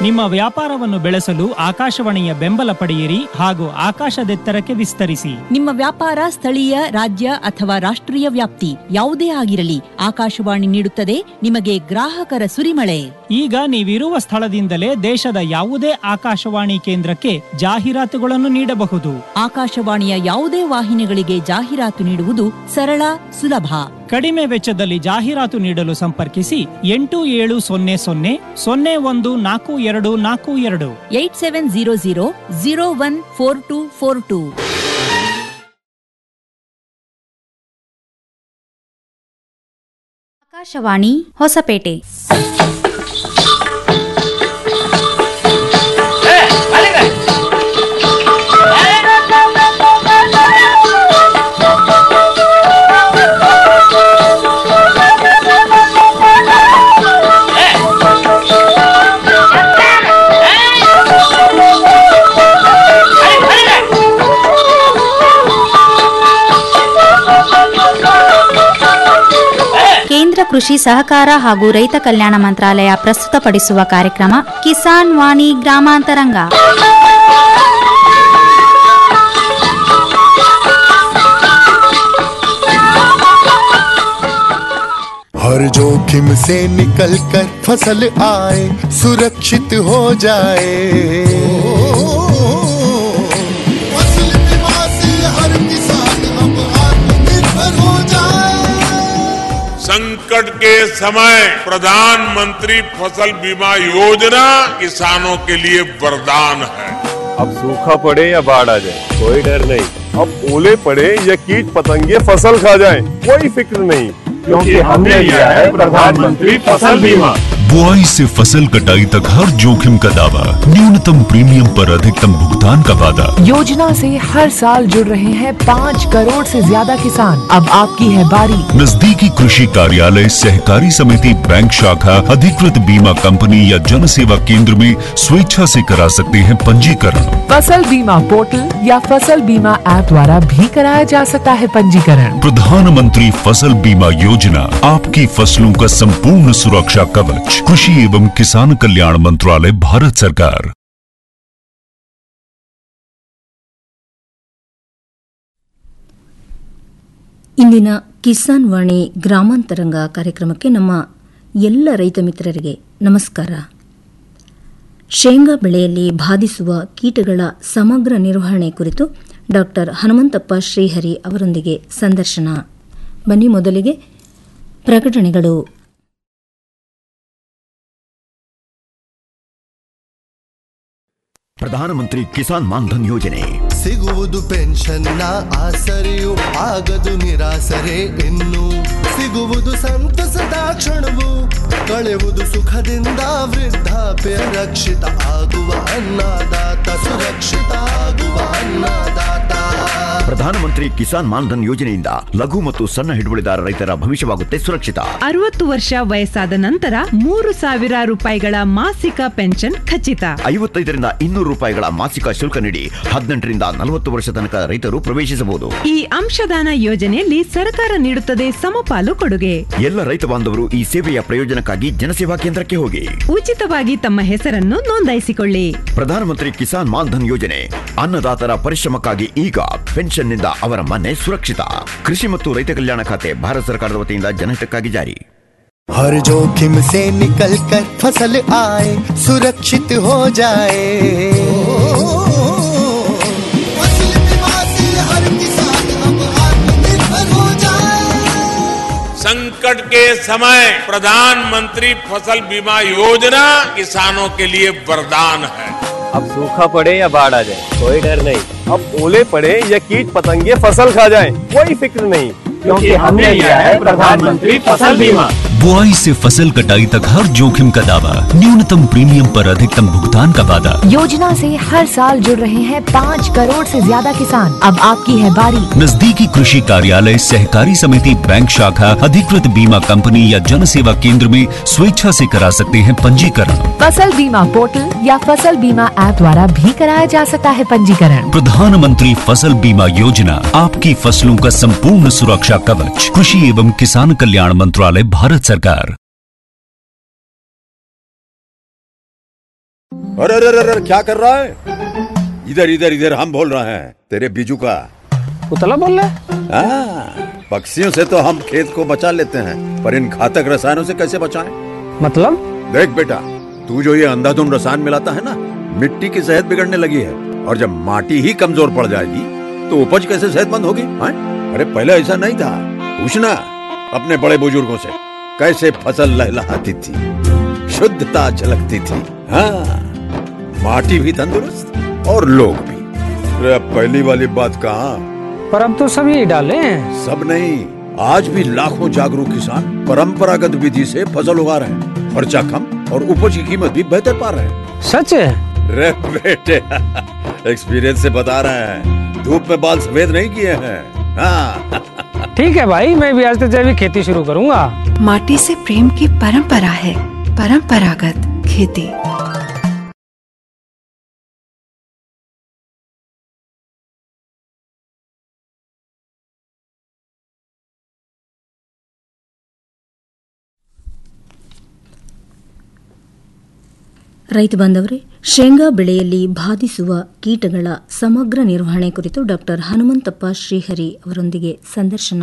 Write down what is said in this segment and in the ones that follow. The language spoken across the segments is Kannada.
ನಿಮ್ಮ ವ್ಯಾಪಾರವನ್ನು ಬೆಳೆಸಲು ಆಕಾಶವಾಣಿಯ ಬೆಂಬಲ ಪಡೆಯಿರಿ ಹಾಗೂ ಆಕಾಶದೆತ್ತರಕ್ಕೆ ವಿಸ್ತರಿಸಿ ನಿಮ್ಮ ವ್ಯಾಪಾರ ಸ್ಥಳೀಯ ರಾಜ್ಯ ಅಥವಾ ರಾಷ್ಟ್ರೀಯ ವ್ಯಾಪ್ತಿ ಯಾವುದೇ ಆಗಿರಲಿ ಆಕಾಶವಾಣಿ ನೀಡುತ್ತದೆ ನಿಮಗೆ ಗ್ರಾಹಕರ ಸುರಿಮಳೆ ಈಗ ನೀವಿರುವ ಸ್ಥಳದಿಂದಲೇ ದೇಶದ ಯಾವುದೇ ಆಕಾಶವಾಣಿ ಕೇಂದ್ರಕ್ಕೆ ಜಾಹೀರಾತುಗಳನ್ನು ನೀಡಬಹುದು ಆಕಾಶವಾಣಿಯ ಯಾವುದೇ ವಾಹಿನಿಗಳಿಗೆ ಜಾಹೀರಾತು ನೀಡುವುದು ಸರಳ ಸುಲಭ ಕಡಿಮೆ ವೆಚ್ಚದಲ್ಲಿ ಜಾಹೀರಾತು ನೀಡಲು ಸಂಪರ್ಕಿಸಿ ಎಂಟು ಏಳು ಸೊನ್ನೆ ಸೊನ್ನೆ ಸೊನ್ನೆ ಒಂದು ನಾಲ್ಕು ಎರಡು ನಾಲ್ಕು ಎರಡು eight seven zero zero zero one four two four two Akashvani Hosapete ಕೇಂದ್ರ ಕೃಷಿ ಸಹಕಾರ ಹಾಗೂ ರೈತ ಕಲ್ಯಾಣ ಮಂತ್ರಾಲಯ ಪ್ರಸ್ತುತಪಡಿಸುವ ಕಾರ್ಯಕ್ರಮ ಕಿಸಾನ್ ವಾಣಿ ಗ್ರಾಮಾಂತರಂಗ हर जोखिम से निकल कर फसल आए सुरक्षित हो जाए फसल बीमा से हर किसान अब आत्मनिर्भर हो जाए संकट के समय प्रधानमंत्री फसल बीमा योजना किसानों के लिए वरदान है अब सूखा पड़े या बाढ़ आ जाए कोई डर नहीं अब ओले पड़े या कीट पतंगे फसल खा जाए कोई फिक्र नहीं क्योंकि हमने लिया है प्रधानमंत्री फसल बीमा बुआई से फसल कटाई तक हर जोखिम का दावा न्यूनतम प्रीमियम पर अधिकतम भुगतान का वादा योजना से हर साल जुड़ रहे हैं पाँच करोड़ से ज्यादा किसान अब आपकी है बारी नजदीकी कृषि कार्यालय सहकारी समिति बैंक शाखा अधिकृत बीमा कंपनी या जन सेवा केंद्र में स्वेच्छा से करा सकते हैं पंजीकरण फसल बीमा पोर्टल या फसल बीमा ऐप द्वारा भी कराया जा सकता है पंजीकरण प्रधानमंत्री फसल बीमा योजना आपकी फसलों का संपूर्ण सुरक्षा कवच कृषि एवं किसान कल्याण मंत्रालय भारत सरकार ಇಂದಿನ ಕಿಸಾನ್ ವಾಣಿ ಗ್ರಾಮಾಂತರಂಗ ಕಾರ್ಯಕ್ರಮಕ್ಕೆ ನಮ್ಮ ಎಲ್ಲ ರೈತ ಮಿತ್ರರಿಗೆ ನಮಸ್ಕಾರ ಶೇಂಗಾ ಬೆಳೆಯಲ್ಲಿ ಬಾಧಿಸುವ ಕೀಟಗಳ ಸಮಗ್ರ ನಿರ್ವಹಣೆ ಕುರಿತು ಡಾಕ್ಟರ್ ಹನುಮಂತಪ್ಪ ಶ್ರೀಹರಿ ಅವರೊಂದಿಗೆ ಸಂದರ್ಶನ ಬನ್ನಿ ಮೊದಲಿಗೆ ಪ್ರಕಟಣೆಗಳು ಪ್ರಧಾನಮಂತ್ರಿ ಕಿಸಾನ್ ಮಾನ್ಧನ್ ಯೋಜನೆ ಸಿಗುವುದು ಪೆನ್ಷನ್ನ ಆಸರೆಯು ಆಗದು ನಿರಾಸರೆ ಇನ್ನು ಸಿಗುವುದು ಸಂತಸದ ಕ್ಷಣವು ಕಳೆವುದು ಸುಖದಿಂದ ವೃದ್ಧಾಪ್ಯ ರಕ್ಷಿತ ಆಗುವ ಅನ್ನದಾತ ಸುರಕ್ಷಿತ ಆಗುವ ಅನ್ನದಾತ ಪ್ರಧಾನಮಂತ್ರಿ ಕಿಸಾನ್ ಮಾನ್ಧನ್ ಯೋಜನೆಯಿಂದ ಲಘು ಮತ್ತು ಸಣ್ಣ ಹಿಡುವಳಿದಾರ ರೈತರ ಭವಿಷ್ಯವಾಗುತ್ತೆ ಸುರಕ್ಷಿತ ಅರವತ್ತು ವರ್ಷ ವಯಸ್ಸಾದ ನಂತರ ಮೂರು ಸಾವಿರ ರೂಪಾಯಿಗಳ ಮಾಸಿಕ ಪೆನ್ಷನ್ ಖಚಿತ ಐವತ್ತೈದರಿಂದ ಇನ್ನೂರು ರೂಪಾಯಿಗಳ ಮಾಸಿಕ ಶುಲ್ಕ ನೀಡಿ ಹದಿನೆಂಟರಿಂದ ನಲವತ್ತು ವರ್ಷ ತನಕ ರೈತರು ಪ್ರವೇಶಿಸಬಹುದು ಈ ಅಂಶದಾನ ಯೋಜನೆಯಲ್ಲಿ ಸರ್ಕಾರ ನೀಡುತ್ತದೆ ಸಮಪಾಲು ಕೊಡುಗೆ ಎಲ್ಲ ರೈತ ಬಾಂಧವರು ಈ ಸೇವೆಯ ಪ್ರಯೋಜನಕ್ಕಾಗಿ ಜನಸೇವಾ ಕೇಂದ್ರಕ್ಕೆ ಹೋಗಿ ಉಚಿತವಾಗಿ ತಮ್ಮ ಹೆಸರನ್ನು ನೋಂದಾಯಿಸಿಕೊಳ್ಳಿ ಪ್ರಧಾನಮಂತ್ರಿ ಕಿಸಾನ್ ಮಾನ್ಧನ್ ಯೋಜನೆ ಅನ್ನದಾತರ ಪರಿಶ್ರಮಕ್ಕಾಗಿ ಈಗ ಪೆನ್ಷನ್ನಿಂದ ಅವರ ಮನೆ ಸುರಕ್ಷಿತ ಕೃಷಿ ಮತ್ತು ರೈತ ಕಲ್ಯಾಣ ಖಾತೆ ಭಾರತ ಸರ್ಕಾರದ ವತಿಯಿಂದ ಜನಹಿತಕ್ಕಾಗಿ ಜಾರಿ हर जोखिम से निकल कर फसल आए सुरक्षित हो जाए फसल बीमा से हर किसान अब आत्मनिर्भर हो जाए संकट के समय प्रधानमंत्री फसल बीमा योजना किसानों के लिए वरदान है अब सूखा पड़े या बाढ़ आ जाए कोई डर नहीं अब ओले पड़े या कीट पतंगे फसल खा जाए कोई फिक्र नहीं क्योंकि हमने लिया है प्रधानमंत्री फसल बीमा बुआई से फसल कटाई तक हर जोखिम का दावा न्यूनतम प्रीमियम पर अधिकतम भुगतान का वादा योजना से हर साल जुड़ रहे हैं पाँच करोड़ से ज्यादा किसान अब आपकी है बारी नजदीकी कृषि कार्यालय सहकारी समिति बैंक शाखा अधिकृत बीमा कंपनी या जन सेवा केंद्र में स्वेच्छा से करा सकते हैं पंजीकरण फसल बीमा पोर्टल या फसल बीमा ऐप द्वारा भी कराया जा सकता है पंजीकरण प्रधानमंत्री फसल बीमा योजना आपकी फसलों का संपूर्ण सुरक्षा कवच कृषि एवं किसान कल्याण मंत्रालय भारत सरकार अरे अरे अरे अरे, क्या कर रहा है इधर इधर इधर हम बोल रहे हैं तेरे बीजू का उतला बोल रहा हाँ, पक्षियों से तो हम खेत को बचा लेते हैं पर इन घातक रसायनों से कैसे बचाएं? मतलब देख बेटा तू जो ये अंधाधुंध रसायन मिलाता है ना मिट्टी की सेहत बिगड़ने लगी है और जब माटी ही कमजोर पड़ जाएगी तो उपज कैसे सेहतमंद होगी हाँ? अरे पहले ऐसा नहीं था पूछना अपने बड़े बुजुर्गों से कैसे फसल लहलहाती थी शुद्धता झलकती थी हाँ माटी भी तंदुरुस्त और लोग भी अरे अब पहली वाली बात कहाँ पर अब तो सभी डाले हैं सब नहीं आज भी लाखों जागरूक किसान परंपरागत विधि से फसल उगा रहे हैं खर्चा कम और उपज की कीमत भी बेहतर पा रहे हैं सच है रे बेटे एक्सपीरियंस से बता रहे हैं धूप में बाल सफेद नहीं किए हैं हाँ ठीक है भाई मैं भी आज से जैविक खेती शुरू करूंगा माटी से प्रेम की परंपरा है परंपरागत खेती ರೈತ ಬಾಂಧವರೇ ಶೇಂಗಾ ಬೆಳೆಯಲ್ಲಿ ಬಾಧಿಸುವ ಕೀಟಗಳ ಸಮಗ್ರ ನಿರ್ವಹಣೆ ಕುರಿತು ಡಾಕ್ಟರ್ ಹನುಮಂತಪ್ಪ ಶ್ರೀಹರಿ ಅವರೊಂದಿಗೆ ಸಂದರ್ಶನ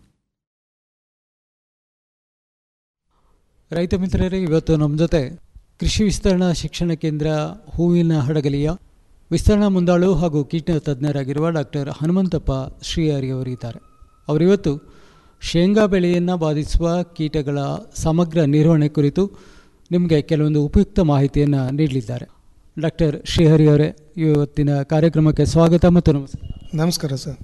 ರೈತ ಮಿತ್ರರೇ ಇವತ್ತು ನಮ್ಮ ಜೊತೆ ಕೃಷಿ ವಿಸ್ತರಣಾ ಶಿಕ್ಷಣ ಕೇಂದ್ರ ಹೂವಿನ ಹಡಗಲಿಯ ವಿಸ್ತರಣಾ ಮುಂದಾಳು ಹಾಗೂ ಕೀಟ ತಜ್ಞರಾಗಿರುವ ಡಾಕ್ಟರ್ ಹನುಮಂತಪ್ಪ ಶ್ರೀಹರಿ ಅವರಿದ್ದಾರೆ ಅವರಿವತ್ತು ಶೇಂಗಾ ಬೆಳೆಯನ್ನು ಬಾಧಿಸುವ ಕೀಟಗಳ ಸಮಗ್ರ ನಿರ್ವಹಣೆ ಕುರಿತು ನಿಮಗೆ ಕೆಲವೊಂದು ಉಪಯುಕ್ತ ಮಾಹಿತಿಯನ್ನು ನೀಡಲಿದ್ದಾರೆ ಡಾಕ್ಟರ್ ಶ್ರೀಹರಿ ಅವರೇ ಇವತ್ತಿನ ಕಾರ್ಯಕ್ರಮಕ್ಕೆ ಸ್ವಾಗತ ಮತ್ತು ನಮಸ್ಕಾರ ನಮಸ್ಕಾರ ಸರ್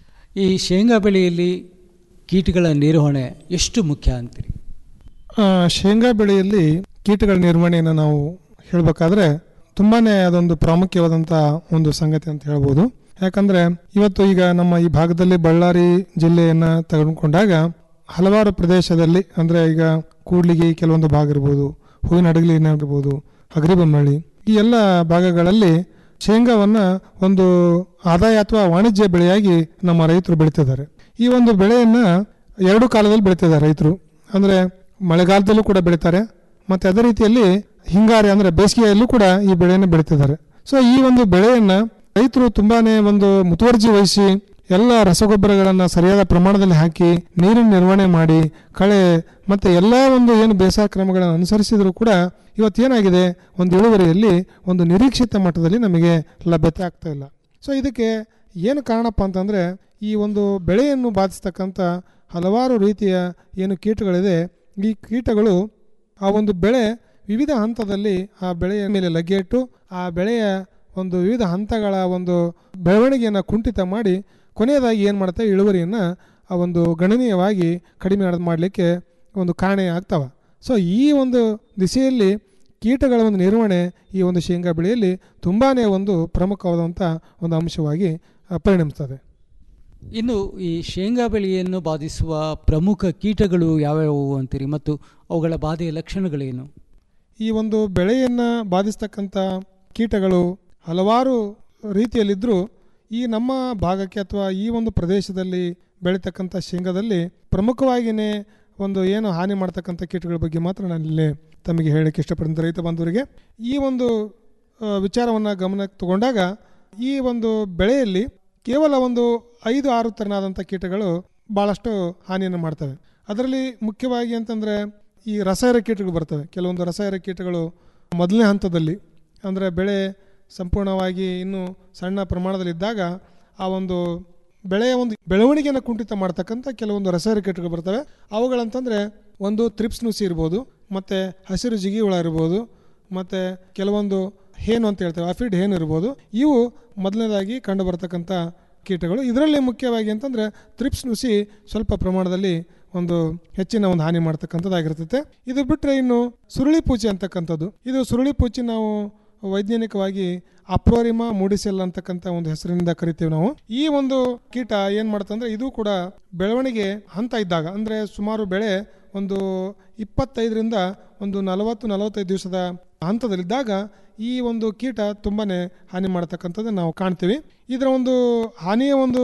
ಈ ಶೇಂಗಾ ಬೆಳೆಯಲ್ಲಿ ಕೀಟಗಳ ನಿರ್ವಹಣೆ ಎಷ್ಟು ಮುಖ್ಯ ಅಂತೀರಿ ಆ, ಶೇಂಗಾ ಬೆಳೆಯಲ್ಲಿ ಕೀಟಗಳ ನಿರ್ವಹಣೆಯನ್ನು ನಾವು ಹೇಳಬೇಕಾದ್ರೆ ತುಂಬಾ ಅದೊಂದು ಪ್ರಾಮುಖ್ಯವಾದಂಥ ಒಂದು ಸಂಗತಿ ಅಂತ ಹೇಳ್ಬೋದು ಯಾಕಂದರೆ ಇವತ್ತು ಈಗ ನಮ್ಮ ಈ ಭಾಗದಲ್ಲಿ ಬಳ್ಳಾರಿ ಜಿಲ್ಲೆಯನ್ನು ತೆಗೆದುಕೊಂಡಾಗ ಹಲವಾರು ಪ್ರದೇಶದಲ್ಲಿ ಅಂದರೆ ಈಗ ಕೂಡ್ಲಿಗಿ ಕೆಲವೊಂದು ಭಾಗ ಇರ್ಬೋದು ಹೂವಿನ ಹಡಗಲಿನ ಇರ್ಬೋದು ಹಗರಿಬೊಮ್ಮಳ್ಳಿ ಈ ಎಲ್ಲ ಭಾಗಗಳಲ್ಲಿ ಶೇಂಗಾವನ್ನು ಒಂದು ಆದಾಯ ಅಥವಾ ವಾಣಿಜ್ಯ ಬೆಳೆಯಾಗಿ ನಮ್ಮ ರೈತರು ಬೆಳೀತಿದ್ದಾರೆ ಈ ಒಂದು ಬೆಳೆಯನ್ನು ಎರಡು ಕಾಲದಲ್ಲಿ ಬೆಳೀತಿದ್ದಾರೆ ರೈತರು ಅಂದರೆ ಮಳೆಗಾಲದಲ್ಲೂ ಕೂಡ ಬೆಳೀತಾರೆ ಮತ್ತು ಅದೇ ರೀತಿಯಲ್ಲಿ ಹಿಂಗಾರಿ ಅಂದರೆ ಬೇಸಿಗೆಯಲ್ಲೂ ಕೂಡ ಈ ಬೆಳೆಯನ್ನು ಬೆಳೀತಿದ್ದಾರೆ ಸೊ ಈ ಒಂದು ಬೆಳೆಯನ್ನು ರೈತರು ತುಂಬಾನೇ ಒಂದು ಮುತುವರ್ಜಿ ವಹಿಸಿ ಎಲ್ಲ ರಸಗೊಬ್ಬರಗಳನ್ನು ಸರಿಯಾದ ಪ್ರಮಾಣದಲ್ಲಿ ಹಾಕಿ ನೀರಿನ ನಿರ್ವಹಣೆ ಮಾಡಿ ಕಳೆ ಮತ್ತು ಎಲ್ಲ ಒಂದು ಏನು ಬೇಸಾಯ ಕ್ರಮಗಳನ್ನು ಅನುಸರಿಸಿದರೂ ಕೂಡ ಇವತ್ತೇನಾಗಿದೆ ಒಂದು ಇಳುವರಿಯಲ್ಲಿ ಒಂದು ನಿರೀಕ್ಷಿತ ಮಟ್ಟದಲ್ಲಿ ನಮಗೆ ಲಭ್ಯತೆ ಆಗ್ತಾ ಇಲ್ಲ ಸೊ ಇದಕ್ಕೆ ಏನು ಕಾರಣಪ್ಪ ಅಂತಂದರೆ ಈ ಒಂದು ಬೆಳೆಯನ್ನು ಬಾಧಿಸ್ತಕ್ಕಂಥ ಹಲವಾರು ರೀತಿಯ ಏನು ಕೀಟಗಳಿದೆ ಈ ಕೀಟಗಳು ಆ ಒಂದು ಬೆಳೆ ವಿವಿಧ ಹಂತದಲ್ಲಿ ಆ ಬೆಳೆಯ ಮೇಲೆ ಲಗ್ಗೆ ಇಟ್ಟು ಆ ಬೆಳೆಯ ಒಂದು ವಿವಿಧ ಹಂತಗಳ ಒಂದು ಬೆಳವಣಿಗೆಯನ್ನು ಕುಂಠಿತ ಮಾಡಿ ಕೊನೆಯದಾಗಿ ಏನು ಮಾಡ್ತವೆ ಇಳುವರಿಯನ್ನು ಆ ಒಂದು ಗಣನೀಯವಾಗಿ ಕಡಿಮೆ ಮಾಡಲಿಕ್ಕೆ ಒಂದು ಕಾರಣ ಆಗ್ತವೆ ಸೊ ಈ ಒಂದು ದಿಸೆಯಲ್ಲಿ ಕೀಟಗಳ ಒಂದು ನಿರ್ವಹಣೆ ಈ ಒಂದು ಶೇಂಗಾ ಬೆಳೆಯಲ್ಲಿ ತುಂಬಾ ಒಂದು ಪ್ರಮುಖವಾದಂಥ ಒಂದು ಅಂಶವಾಗಿ ಆ, ಪರಿಣಮಿಸ್ತದೆ ಇನ್ನು ಈ ಶೇಂಗಾ ಬೆಳೆಯನ್ನು ಬಾಧಿಸುವ ಪ್ರಮುಖ ಕೀಟಗಳು ಯಾವ್ಯಾವು ಅಂತೀರಿ ಮತ್ತು ಅವುಗಳ ಬಾಧೆಯ ಲಕ್ಷಣಗಳೇನು ಈ ಒಂದು ಬೆಳೆಯನ್ನು ಬಾಧಿಸ್ತಕ್ಕಂಥ ಕೀಟಗಳು ಹಲವಾರು ರೀತಿಯಲ್ಲಿದ್ದರೂ ಈ ನಮ್ಮ ಭಾಗಕ್ಕೆ ಅಥವಾ ಈ ಒಂದು ಪ್ರದೇಶದಲ್ಲಿ ಬೆಳೀತಕ್ಕಂಥ ಶೇಂಗಾದಲ್ಲಿ ಪ್ರಮುಖವಾಗಿಯೇ ಒಂದು ಏನು ಹಾನಿ ಮಾಡ್ತಕ್ಕಂಥ ಕೀಟಗಳ ಬಗ್ಗೆ ಮಾತ್ರ ನಾನು ಇಲ್ಲಿ ತಮಗೆ ಹೇಳಕ್ಕೆ ಇಷ್ಟಪಡ್ತೀನಿ ರೈತ ಬಾಂಧವರಿಗೆ ಈ ಒಂದು ವಿಚಾರವನ್ನು ಗಮನಕ್ಕೆ ತಗೊಂಡಾಗ ಈ ಒಂದು ಬೆಳೆಯಲ್ಲಿ ಕೇವಲ ಒಂದು ಐದು ಆರು ತೆರನಾದಂಥ ಕೀಟಗಳು ಭಾಳಷ್ಟು ಹಾನಿಯನ್ನು ಮಾಡ್ತವೆ ಅದರಲ್ಲಿ ಮುಖ್ಯವಾಗಿ ಅಂತಂದರೆ ಈ ರಸಾಯನ ಕೀಟಗಳು ಬರ್ತವೆ ಕೆಲವೊಂದು ರಸಾಯನ ಕೀಟಗಳು ಮೊದಲನೇ ಹಂತದಲ್ಲಿ ಅಂದರೆ ಬೆಳೆ ಸಂಪೂರ್ಣವಾಗಿ ಇನ್ನೂ ಸಣ್ಣ ಪ್ರಮಾಣದಲ್ಲಿದ್ದಾಗ ಆ ಒಂದು ಬೆಳೆಯ ಒಂದು ಬೆಳವಣಿಗೆಯನ್ನು ಕುಂಠಿತ ಮಾಡ್ತಕ್ಕಂಥ ಕೆಲವೊಂದು ರಸಾಯನ ಕೀಟಗಳು ಬರ್ತವೆ ಅವುಗಳಂತಂದರೆ ಒಂದು ತ್ರಿಪ್ಸ್ ನುಸಿ ಇರ್ಬೋದು ಮತ್ತು ಹಸಿರು ಜಿಗಿ ಹುಳ ಇರ್ಬೋದು ಮತ್ತು ಕೆಲವೊಂದು ಹೇನು ಅಂತ ಹೇಳ್ತೇವೆ ಅಫಿಡ್ ಹೇನು ಇರ್ಬೋದು ಇವು ಮೊದಲನೇದಾಗಿ ಕಂಡು ಬರ್ತಕ್ಕಂಥ ಕೀಟಗಳು ಇದರಲ್ಲಿ ಮುಖ್ಯವಾಗಿ ಅಂತಂದರೆ ತ್ರಿಪ್ಸ್ ನುಸಿ ಸ್ವಲ್ಪ ಪ್ರಮಾಣದಲ್ಲಿ ಒಂದು ಹೆಚ್ಚಿನ ಒಂದು ಹಾನಿ ಮಾಡ್ತಕ್ಕಂಥದ್ದಾಗಿರ್ತೈತೆ ಇದು ಬಿಟ್ಟರೆ ಇನ್ನು ಸುರುಳಿ ಪೂಚಿ ಅಂತಕ್ಕಂಥದ್ದು ಇದು ಸುರುಳಿ ಪೂಚಿ ನಾವು ವೈಜ್ಞಾನಿಕವಾಗಿ ಅಪ್ರೋರಿಮಾ ಮೂಡಿಸೆಲ್ ಅಂತಕ್ಕಂಥ ಒಂದು ಹೆಸರಿನಿಂದ ಕರಿತೀವಿ ನಾವು ಈ ಒಂದು ಕೀಟ ಏನು ಮಾಡುತ್ತಂದ್ರೆ ಇದು ಕೂಡ ಬೆಳವಣಿಗೆ ಹಂತ ಇದ್ದಾಗ ಅಂದರೆ ಸುಮಾರು ಬೆಳೆ ಒಂದು ಇಪ್ಪತ್ತೈದರಿಂದ ಒಂದು ನಲವತ್ತು ನಲವತ್ತೈದು ದಿವಸದ ಹಂತದಲ್ಲಿದ್ದಾಗ ಈ ಒಂದು ಕೀಟ ತುಂಬಾನೇ ಹಾನಿ ಮಾಡ್ತಕ್ಕಂಥದ್ದು ನಾವು ಕಾಣ್ತೀವಿ ಇದರ ಒಂದು ಹಾನಿಯ ಒಂದು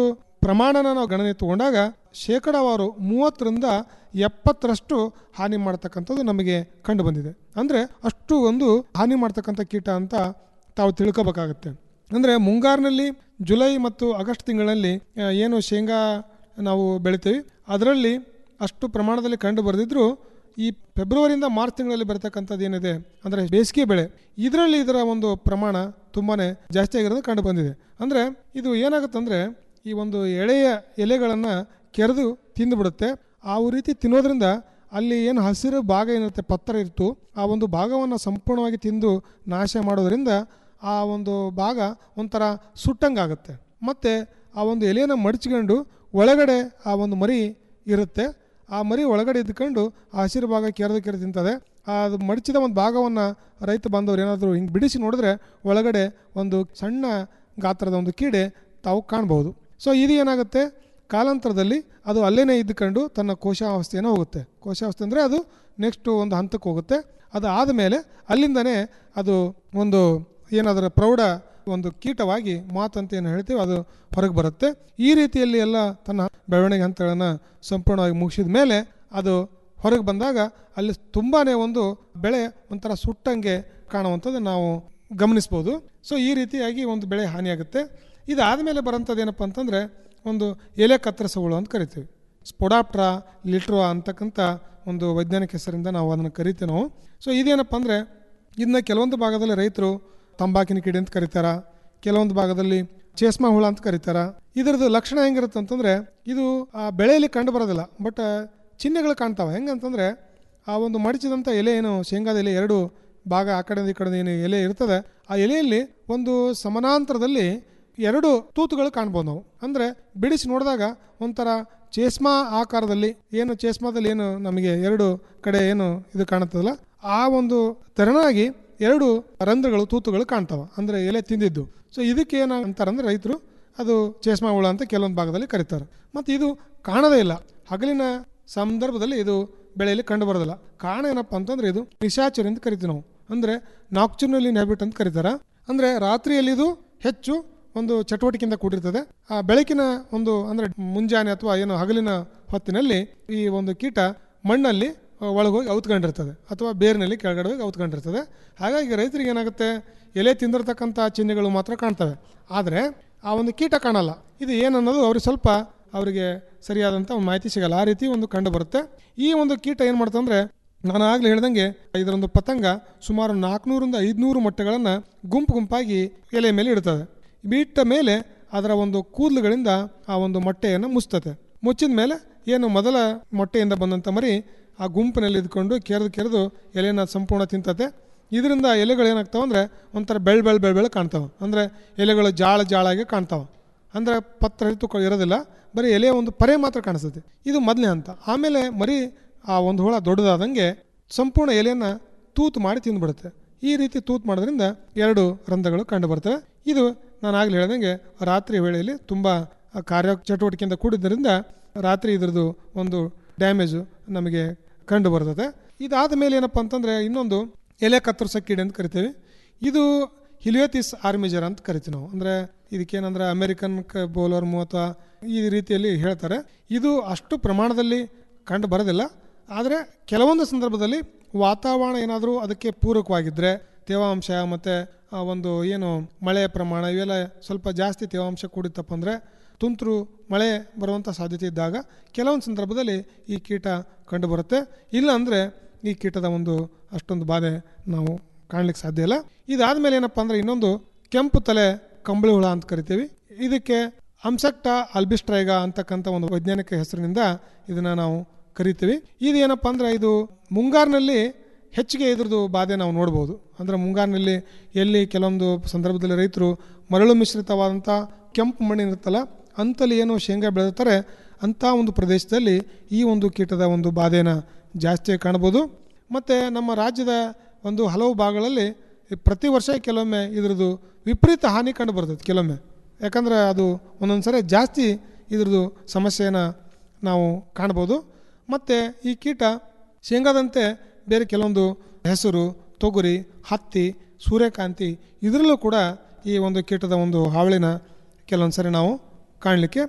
ಪ್ರಮಾಣನ ನಾವು ಗಣನೆ ತಗೊಂಡಾಗ ಶೇಕಡಾವಾರು ಮೂವತ್ತರಿಂದ ಎಪ್ಪತ್ತರಷ್ಟು ಹಾನಿ ಮಾಡ್ತಕ್ಕಂಥದ್ದು ನಮಗೆ ಕಂಡು ಬಂದಿದೆ ಅಂದರೆ ಅಷ್ಟು ಒಂದು ಹಾನಿ ಮಾಡ್ತಕ್ಕಂಥ ಕೀಟ ಅಂತ ತಾವು ತಿಳ್ಕೊಬೇಕಾಗತ್ತೆ ಅಂದರೆ ಮುಂಗಾರಿನಲ್ಲಿ ಜುಲೈ ಮತ್ತು ಆಗಸ್ಟ್ ತಿಂಗಳಲ್ಲಿ ಆ, ಏನು ಶೇಂಗಾ ನಾವು ಬೆಳಿತೀವಿ ಅದರಲ್ಲಿ ಅಷ್ಟು ಪ್ರಮಾಣದಲ್ಲಿ ಕಂಡು ಬರೆದಿದ್ರು ಈ ಫೆಬ್ರವರಿಯಿಂದ ಮಾರ್ಚ್ ತಿಂಗಳಲ್ಲಿ ಬರ್ತಕ್ಕಂಥದ್ದು ಏನಿದೆ ಅಂದರೆ ಬೇಸಿಗೆ ಬೆಳೆ ಇದರಲ್ಲಿ ಇದರ ಒಂದು ಪ್ರಮಾಣ ತುಂಬಾ ಜಾಸ್ತಿ ಆಗಿರೋದು ಕಂಡು ಬಂದಿದೆ ಅಂದರೆ ಇದು ಏನಾಗುತ್ತಂದರೆ ಈ ಒಂದು ಎಳೆಯ ಎಲೆಗಳನ್ನು ಕೆರೆದು ತಿಂದುಬಿಡುತ್ತೆ ಆ ರೀತಿ ತಿನ್ನೋದ್ರಿಂದ ಅಲ್ಲಿ ಏನು ಹಸಿರು ಭಾಗ ಏನಿರುತ್ತೆ ಪತ್ರ ಇತ್ತು ಆ ಒಂದು ಭಾಗವನ್ನು ಸಂಪೂರ್ಣವಾಗಿ ತಿಂದು ನಾಶ ಮಾಡೋದ್ರಿಂದ ಆ ಒಂದು ಭಾಗ ಒಂಥರ ಸುಟ್ಟಂಗಾಗುತ್ತೆ ಮತ್ತು ಆ ಒಂದು ಎಲೆಯನ್ನು ಮಡಚ್ಕೊಂಡು ಒಳಗಡೆ ಆ ಒಂದು ಮರಿ ಇರುತ್ತೆ ಆ ಮರಿ ಒಳಗಡೆ ಇದ್ಕೊಂಡು ಆ ಹಸಿರು ಭಾಗ ಕೆರೆದು ಕೆರೆದು ತಿಂತದೆ ಆ ಅದು ಮಡಚಿದ ಒಂದು ಭಾಗವನ್ನು ರೈತ ಬಾಂಧವರು ಏನಾದರೂ ಹಿಂಗೆ ಬಿಡಿಸಿ ನೋಡಿದ್ರೆ ಒಳಗಡೆ ಒಂದು ಸಣ್ಣ ಗಾತ್ರದ ಒಂದು ಕೀಡೆ ತಾವು ಕಾಣ್ಬೋದು ಸೊ ಇದು ಏನಾಗುತ್ತೆ ಕಾಲಾಂತರದಲ್ಲಿ ಅದು ಅಲ್ಲೇನೇ ಇದ್ದುಕೊಂಡು ತನ್ನ ಕೋಶಾವಸ್ಥೆಯನ್ನು ಹೋಗುತ್ತೆ ಕೋಶಾವಸ್ಥೆ ಅಂದರೆ ಅದು ನೆಕ್ಸ್ಟ್ ಒಂದು ಹಂತಕ್ಕೆ ಹೋಗುತ್ತೆ ಅದು ಆದಮೇಲೆ ಅಲ್ಲಿಂದನೇ ಅದು ಒಂದು ಏನಾದರೂ ಪ್ರೌಢ ಒಂದು ಕೀಟವಾಗಿ ಮಾತು ಅಂತ ಏನು ಹೇಳ್ತೀವಿ ಅದು ಹೊರಗೆ ಬರುತ್ತೆ ಈ ರೀತಿಯಲ್ಲಿ ಎಲ್ಲ ತನ್ನ ಬೆಳವಣಿಗೆ ಹಂತಗಳನ್ನು ಸಂಪೂರ್ಣವಾಗಿ ಮುಗಿಸಿದ ಮೇಲೆ ಅದು ಹೊರಗೆ ಬಂದಾಗ ಅಲ್ಲಿ ತುಂಬಾ ಒಂದು ಬೆಳೆ ಒಂಥರ ಸುಟ್ಟಂಗೆ ಕಾಣುವಂಥದ್ದು ನಾವು ಗಮನಿಸ್ಬೋದು ಸೊ ಈ ರೀತಿಯಾಗಿ ಒಂದು ಬೆಳೆ ಹಾನಿಯಾಗುತ್ತೆ ಇದಾದಮೇಲೆ ಬರೋಂಥದ್ದು ಏನಪ್ಪ ಅಂತಂದರೆ ಒಂದು ಎಲೆ ಕತ್ತರಿಸುಗಳು ಅಂತ ಕರಿತೀವಿ ಸ್ಪೊಡಾಪ್ಟ್ರಾ ಲಿಟ್ರೋ ಅಂತಕ್ಕಂಥ ಒಂದು ವೈಜ್ಞಾನಿಕ ಹೆಸರಿಂದ ನಾವು ಅದನ್ನು ಕರಿತೀವಿ ನಾವು ಸೊ ಇದೇನಪ್ಪ ಅಂದರೆ ಇದನ್ನ ಕೆಲವೊಂದು ಭಾಗದಲ್ಲಿ ರೈತರು ತಂಬಾಕಿನ ಕಿಡಿ ಅಂತ ಕರೀತಾರ ಕೆಲವೊಂದು ಭಾಗದಲ್ಲಿ ಚೇಸ್ಮಾ ಹುಳ ಅಂತ ಕರೀತಾರ ಇದರದ್ದು ಲಕ್ಷಣ ಹೆಂಗಿರುತ್ತೆ ಅಂತಂದರೆ ಇದು ಆ ಬೆಳೆಯಲ್ಲಿ ಕಂಡು ಬರೋದಿಲ್ಲ ಬಟ್ ಚಿಹ್ನೆಗಳು ಕಾಣ್ತಾವೆ ಹೆಂಗಂತಂದರೆ ಆ ಒಂದು ಮಡಚಿದಂಥ ಎಲೆ ಏನು ಶೇಂಗಾದ ಎಲೆ ಎರಡು ಭಾಗ ಆ ಕಡೆಯಿಂದ ಈ ಕಡೆ ಏನು ಎಲೆ ಇರ್ತದೆ ಆ ಎಲೆಯಲ್ಲಿ ಒಂದು ಸಮಾನಾಂತರದಲ್ಲಿ ಎರಡು ತೂತುಗಳು ಕಾಣ್ಬೋದು ನಾವು ಅಂದರೆ ಬಿಡಿಸಿ ನೋಡಿದಾಗ ಒಂಥರ ಚೇಸ್ಮಾ ಆಕಾರದಲ್ಲಿ ಏನು ಚೇಸ್ಮಾದಲ್ಲಿ ಏನು ನಮಗೆ ಎರಡು ಕಡೆ ಏನು ಇದು ಕಾಣುತ್ತದಲ್ಲ ಆ ಒಂದು ತೆರನಾಗಿ ಎರಡು ರಂಧ್ರಗಳು ತೂತುಗಳು ಕಾಣ್ತಾವ ಅಂದರೆ ಎಲೆ ತಿಂದಿದ್ದು ಸೊ ಇದಕ್ಕೆ ಏನು ಅಂತಾರಂದ್ರೆ ರೈತರು ಅದು ಚೇಸ್ಮಾ ಹುಳ ಅಂತ ಕೆಲವೊಂದು ಭಾಗದಲ್ಲಿ ಕರೀತಾರೆ ಮತ್ತು ಇದು ಕಾಣದೇ ಇಲ್ಲ ಹಗಲಿನ ಸಂದರ್ಭದಲ್ಲಿ ಇದು ಬೆಳೆಯಲ್ಲಿ ಕಂಡು ಬರೋದಿಲ್ಲ ಕಾರಣ ಏನಪ್ಪ ಅಂತಂದ್ರೆ ಇದು ನಿಶಾಚರಿ ಅಂತ ಕರಿತೀವಿ ನಾವು ಅಂದರೆ ನಾಕ್ಚುನಲ್ಲಿ ಹ್ಯಾಬಿಟ್ ಅಂತ ಕರೀತಾರೆ ಅಂದರೆ ರಾತ್ರಿಯಲ್ಲಿ ಇದು ಹೆಚ್ಚು ಒಂದು ಚಟುವಟಿಕೆಯಿಂದ ಕೂಡಿರ್ತದೆ ಆ ಬೆಳಕಿನ ಒಂದು ಅಂದರೆ ಮುಂಜಾನೆ ಅಥವಾ ಏನು ಹಗಲಿನ ಹೊತ್ತಿನಲ್ಲಿ ಈ ಒಂದು ಕೀಟ ಮಣ್ಣಲ್ಲಿ ಒಳಗೋಗಿ ಔತ್ಕೊಂಡಿರ್ತದೆ ಅಥವಾ ಬೇರಿನಲ್ಲಿ ಕೆಳಗಡೆ ಹೋಗಿ ಔತ್ಕೊಂಡಿರ್ತದೆ ಹಾಗಾಗಿ ರೈತರಿಗೆ ಏನಾಗುತ್ತೆ ಎಲೆ ತಿಂದಿರ್ತಕ್ಕಂಥ ಚಿಹ್ನೆಗಳು ಮಾತ್ರ ಕಾಣ್ತವೆ ಆದರೆ ಆ ಒಂದು ಕೀಟ ಕಾಣಲ್ಲ ಇದು ಏನನ್ನೋದು ಅವ್ರಿಗೆ ಸ್ವಲ್ಪ ಅವರಿಗೆ ಸರಿಯಾದಂಥ ಒಂದು ಮಾಹಿತಿ ಸಿಗಲ್ಲ ಆ ರೀತಿ ಒಂದು ಕಂಡು ಬರುತ್ತೆ ಈ ಒಂದು ಕೀಟ ಏನು ಮಾಡ್ತಂದ್ರೆ ನಾನು ಆಗಲೇ ಹೇಳ್ದಂಗೆ ಇದರೊಂದು ಪತಂಗ ಸುಮಾರು ನಾಲ್ಕುನೂರಿಂದ ಐದುನೂರು ಮೊಟ್ಟೆಗಳನ್ನು ಗುಂಪು ಗುಂಪಾಗಿ ಎಲೆ ಮೇಲೆ ಇಡ್ತದೆ ಬಿಟ್ಟ ಮೇಲೆ ಅದರ ಒಂದು ಕೂದಲುಗಳಿಂದ ಆ ಒಂದು ಮೊಟ್ಟೆಯನ್ನು ಮುಚ್ತತೆ ಮುಚ್ಚಿದ ಮೇಲೆ ಏನು ಮೊದಲ ಮೊಟ್ಟೆಯಿಂದ ಬಂದಂಥ ಮರಿ ಆ ಗುಂಪಿನಲ್ಲಿ ಇದ್ಕೊಂಡು ಕೆರೆದು ಕೆರೆದು ಎಲೆನ ಸಂಪೂರ್ಣ ತಿಂತತೆ ಇದರಿಂದ ಎಲೆಗಳು ಏನಾಗ್ತಾವೆ ಅಂದರೆ ಒಂಥರ ಬೆಳ್ ಬೆಳ್ ಬೆಳ್ ಬೆಳ್ ಕಾಣ್ತಾವೆ ಅಂದರೆ ಎಲೆಗಳು ಜಾಳ ಜಾಳಾಗಿ ಕಾಣ್ತಾವೆ ಅಂದರೆ ಪತ್ರ ಹಿಡಿತು ಇರೋದಿಲ್ಲ ಬರೀ ಎಲೆಯ ಒಂದು ಪರೆ ಮಾತ್ರ ಕಾಣಿಸ್ತದೆ ಇದು ಮೊದಲನೇ ಹಂತ ಆಮೇಲೆ ಮರಿ ಆ ಒಂದು ಹುಳ ದೊಡ್ಡದಾದಂಗೆ ಸಂಪೂರ್ಣ ಎಲೆಯನ್ನು ತೂತು ಮಾಡಿ ತಿಂದುಬಿಡುತ್ತೆ ಈ ರೀತಿ ತೂತು ಮಾಡೋದ್ರಿಂದ ಎರಡು ರಂಧ್ರಗಳು ಕಂಡು ಬರ್ತವೆ ಇದು ನಾನು ಆಗಲೇ ಹೇಳ್ದಂಗೆ ರಾತ್ರಿ ವೇಳೆಯಲ್ಲಿ ತುಂಬ ಕಾರ್ಯ ಚಟುವಟಿಕೆಯಿಂದ ಕೂಡಿದ್ದರಿಂದ ರಾತ್ರಿ ಇದ್ರದ್ದು ಒಂದು ಡ್ಯಾಮೇಜು ನಮಗೆ ಕಂಡು ಬರ್ತದೆ ಇದಾದ ಮೇಲೆ ಏನಪ್ಪ ಅಂತಂದರೆ ಇನ್ನೊಂದು ಎಲೆ ಕತ್ತರಿಸೋ ಕೀಡೆ ಅಂತ ಕರಿತೀವಿ ಇದು ಹಿಲಿಯೋತಿಸ್ ಆರ್ಮಿಜರ್ ಅಂತ ಕರಿತೀವಿ ನಾವು ಅಂದರೆ ಇದಕ್ಕೇನಂದ್ರೆ ಅಮೆರಿಕನ್ ಕ ಬೋಲರ್ಮು ಅಥವಾ ಈ ರೀತಿಯಲ್ಲಿ ಹೇಳ್ತಾರೆ ಇದು ಅಷ್ಟು ಪ್ರಮಾಣದಲ್ಲಿ ಕಂಡು ಬರೋದಿಲ್ಲ ಆದರೆ ಕೆಲವೊಂದು ಸಂದರ್ಭದಲ್ಲಿ ವಾತಾವರಣ ಏನಾದರೂ ಅದಕ್ಕೆ ಪೂರಕವಾಗಿದ್ದರೆ ತೇವಾಂಶ ಮತ್ತು ಒಂದು ಏನು ಮಳೆಯ ಪ್ರಮಾಣ ಇವೆಲ್ಲ ಸ್ವಲ್ಪ ಜಾಸ್ತಿ ತೇವಾಂಶ ಕೂಡಿತ್ತಪ್ಪ ಅಂದರೆ ತುಂತುರು ಮಳೆ ಬರುವಂಥ ಸಾಧ್ಯತೆ ಇದ್ದಾಗ ಕೆಲವೊಂದು ಸಂದರ್ಭದಲ್ಲಿ ಈ ಕೀಟ ಕಂಡು ಬರುತ್ತೆ ಇಲ್ಲ ಅಂದರೆ ಈ ಕೀಟದ ಒಂದು ಅಷ್ಟೊಂದು ಬಾಧೆ ನಾವು ಕಾಣಲಿಕ್ಕೆ ಸಾಧ್ಯ ಇಲ್ಲ ಇದಾದ ಏನಪ್ಪ ಅಂದರೆ ಇನ್ನೊಂದು ಕೆಂಪು ತಲೆ ಕಂಬಳಿ ಹುಳ ಅಂತ ಕರಿತೀವಿ ಇದಕ್ಕೆ ಅಂಸೆಕ್ಟ ಅಲ್ಬಿಸ್ಟ್ರೈಗ ಅಂತಕ್ಕಂಥ ಒಂದು ವೈಜ್ಞಾನಿಕ ಹೆಸರಿನಿಂದ ಇದನ್ನು ನಾವು ಕರಿತೀವಿ ಇದು ಏನಪ್ಪ ಅಂದರೆ ಇದು ಮುಂಗಾರಿನಲ್ಲಿ ಹೆಚ್ಚಿಗೆ ಇದ್ರದ್ದು ಬಾಧೆ ನಾವು ನೋಡ್ಬೋದು ಅಂದರೆ ಮುಂಗಾರಿನಲ್ಲಿ ಎಲ್ಲಿ ಕೆಲವೊಂದು ಸಂದರ್ಭದಲ್ಲಿ ರೈತರು ಮರಳು ಮಿಶ್ರಿತವಾದಂಥ ಕೆಂಪು ಮಣ್ಣಿರುತ್ತಲ್ಲ ಅಂತಲ್ಲಿ ಏನು ಶೇಂಗಾ ಬೆಳೆದಿರ್ತಾರೆ ಅಂಥ ಒಂದು ಪ್ರದೇಶದಲ್ಲಿ ಈ ಒಂದು ಕೀಟದ ಒಂದು ಬಾಧೆನ ಜಾಸ್ತಿ ಕಾಣ್ಬೋದು ಮತ್ತು ನಮ್ಮ ರಾಜ್ಯದ ಒಂದು ಹಲವು ಭಾಗಗಳಲ್ಲಿ ಪ್ರತಿ ವರ್ಷ ಕೆಲವೊಮ್ಮೆ ಇದ್ರದ್ದು ವಿಪರೀತ ಹಾನಿ ಕಂಡು ಬರ್ತದೆ ಕೆಲವೊಮ್ಮೆ ಯಾಕಂದರೆ ಅದು ಒಂದೊಂದು ಸರಿ ಜಾಸ್ತಿ ಇದ್ರದ್ದು ಸಮಸ್ಯೆಯನ್ನು ನಾವು ಕಾಣ್ಬೋದು ಮತ್ತು ಈ ಕೀಟ ಶೇಂಗಾದಂತೆ ಬೇರೆ ಕೆಲವೊಂದು ಹೆಸರು ತೊಗರಿ ಹತ್ತಿ ಸೂರ್ಯಕಾಂತಿ ಇದರಲ್ಲೂ ಕೂಡ ಈ ಒಂದು ಕೀಟದ ಒಂದು ಹಾವಳಿನ ಕೆಲವೊಂದು ಸರಿ ನಾವು ಕಾಣಲಿಕ್ಕೆ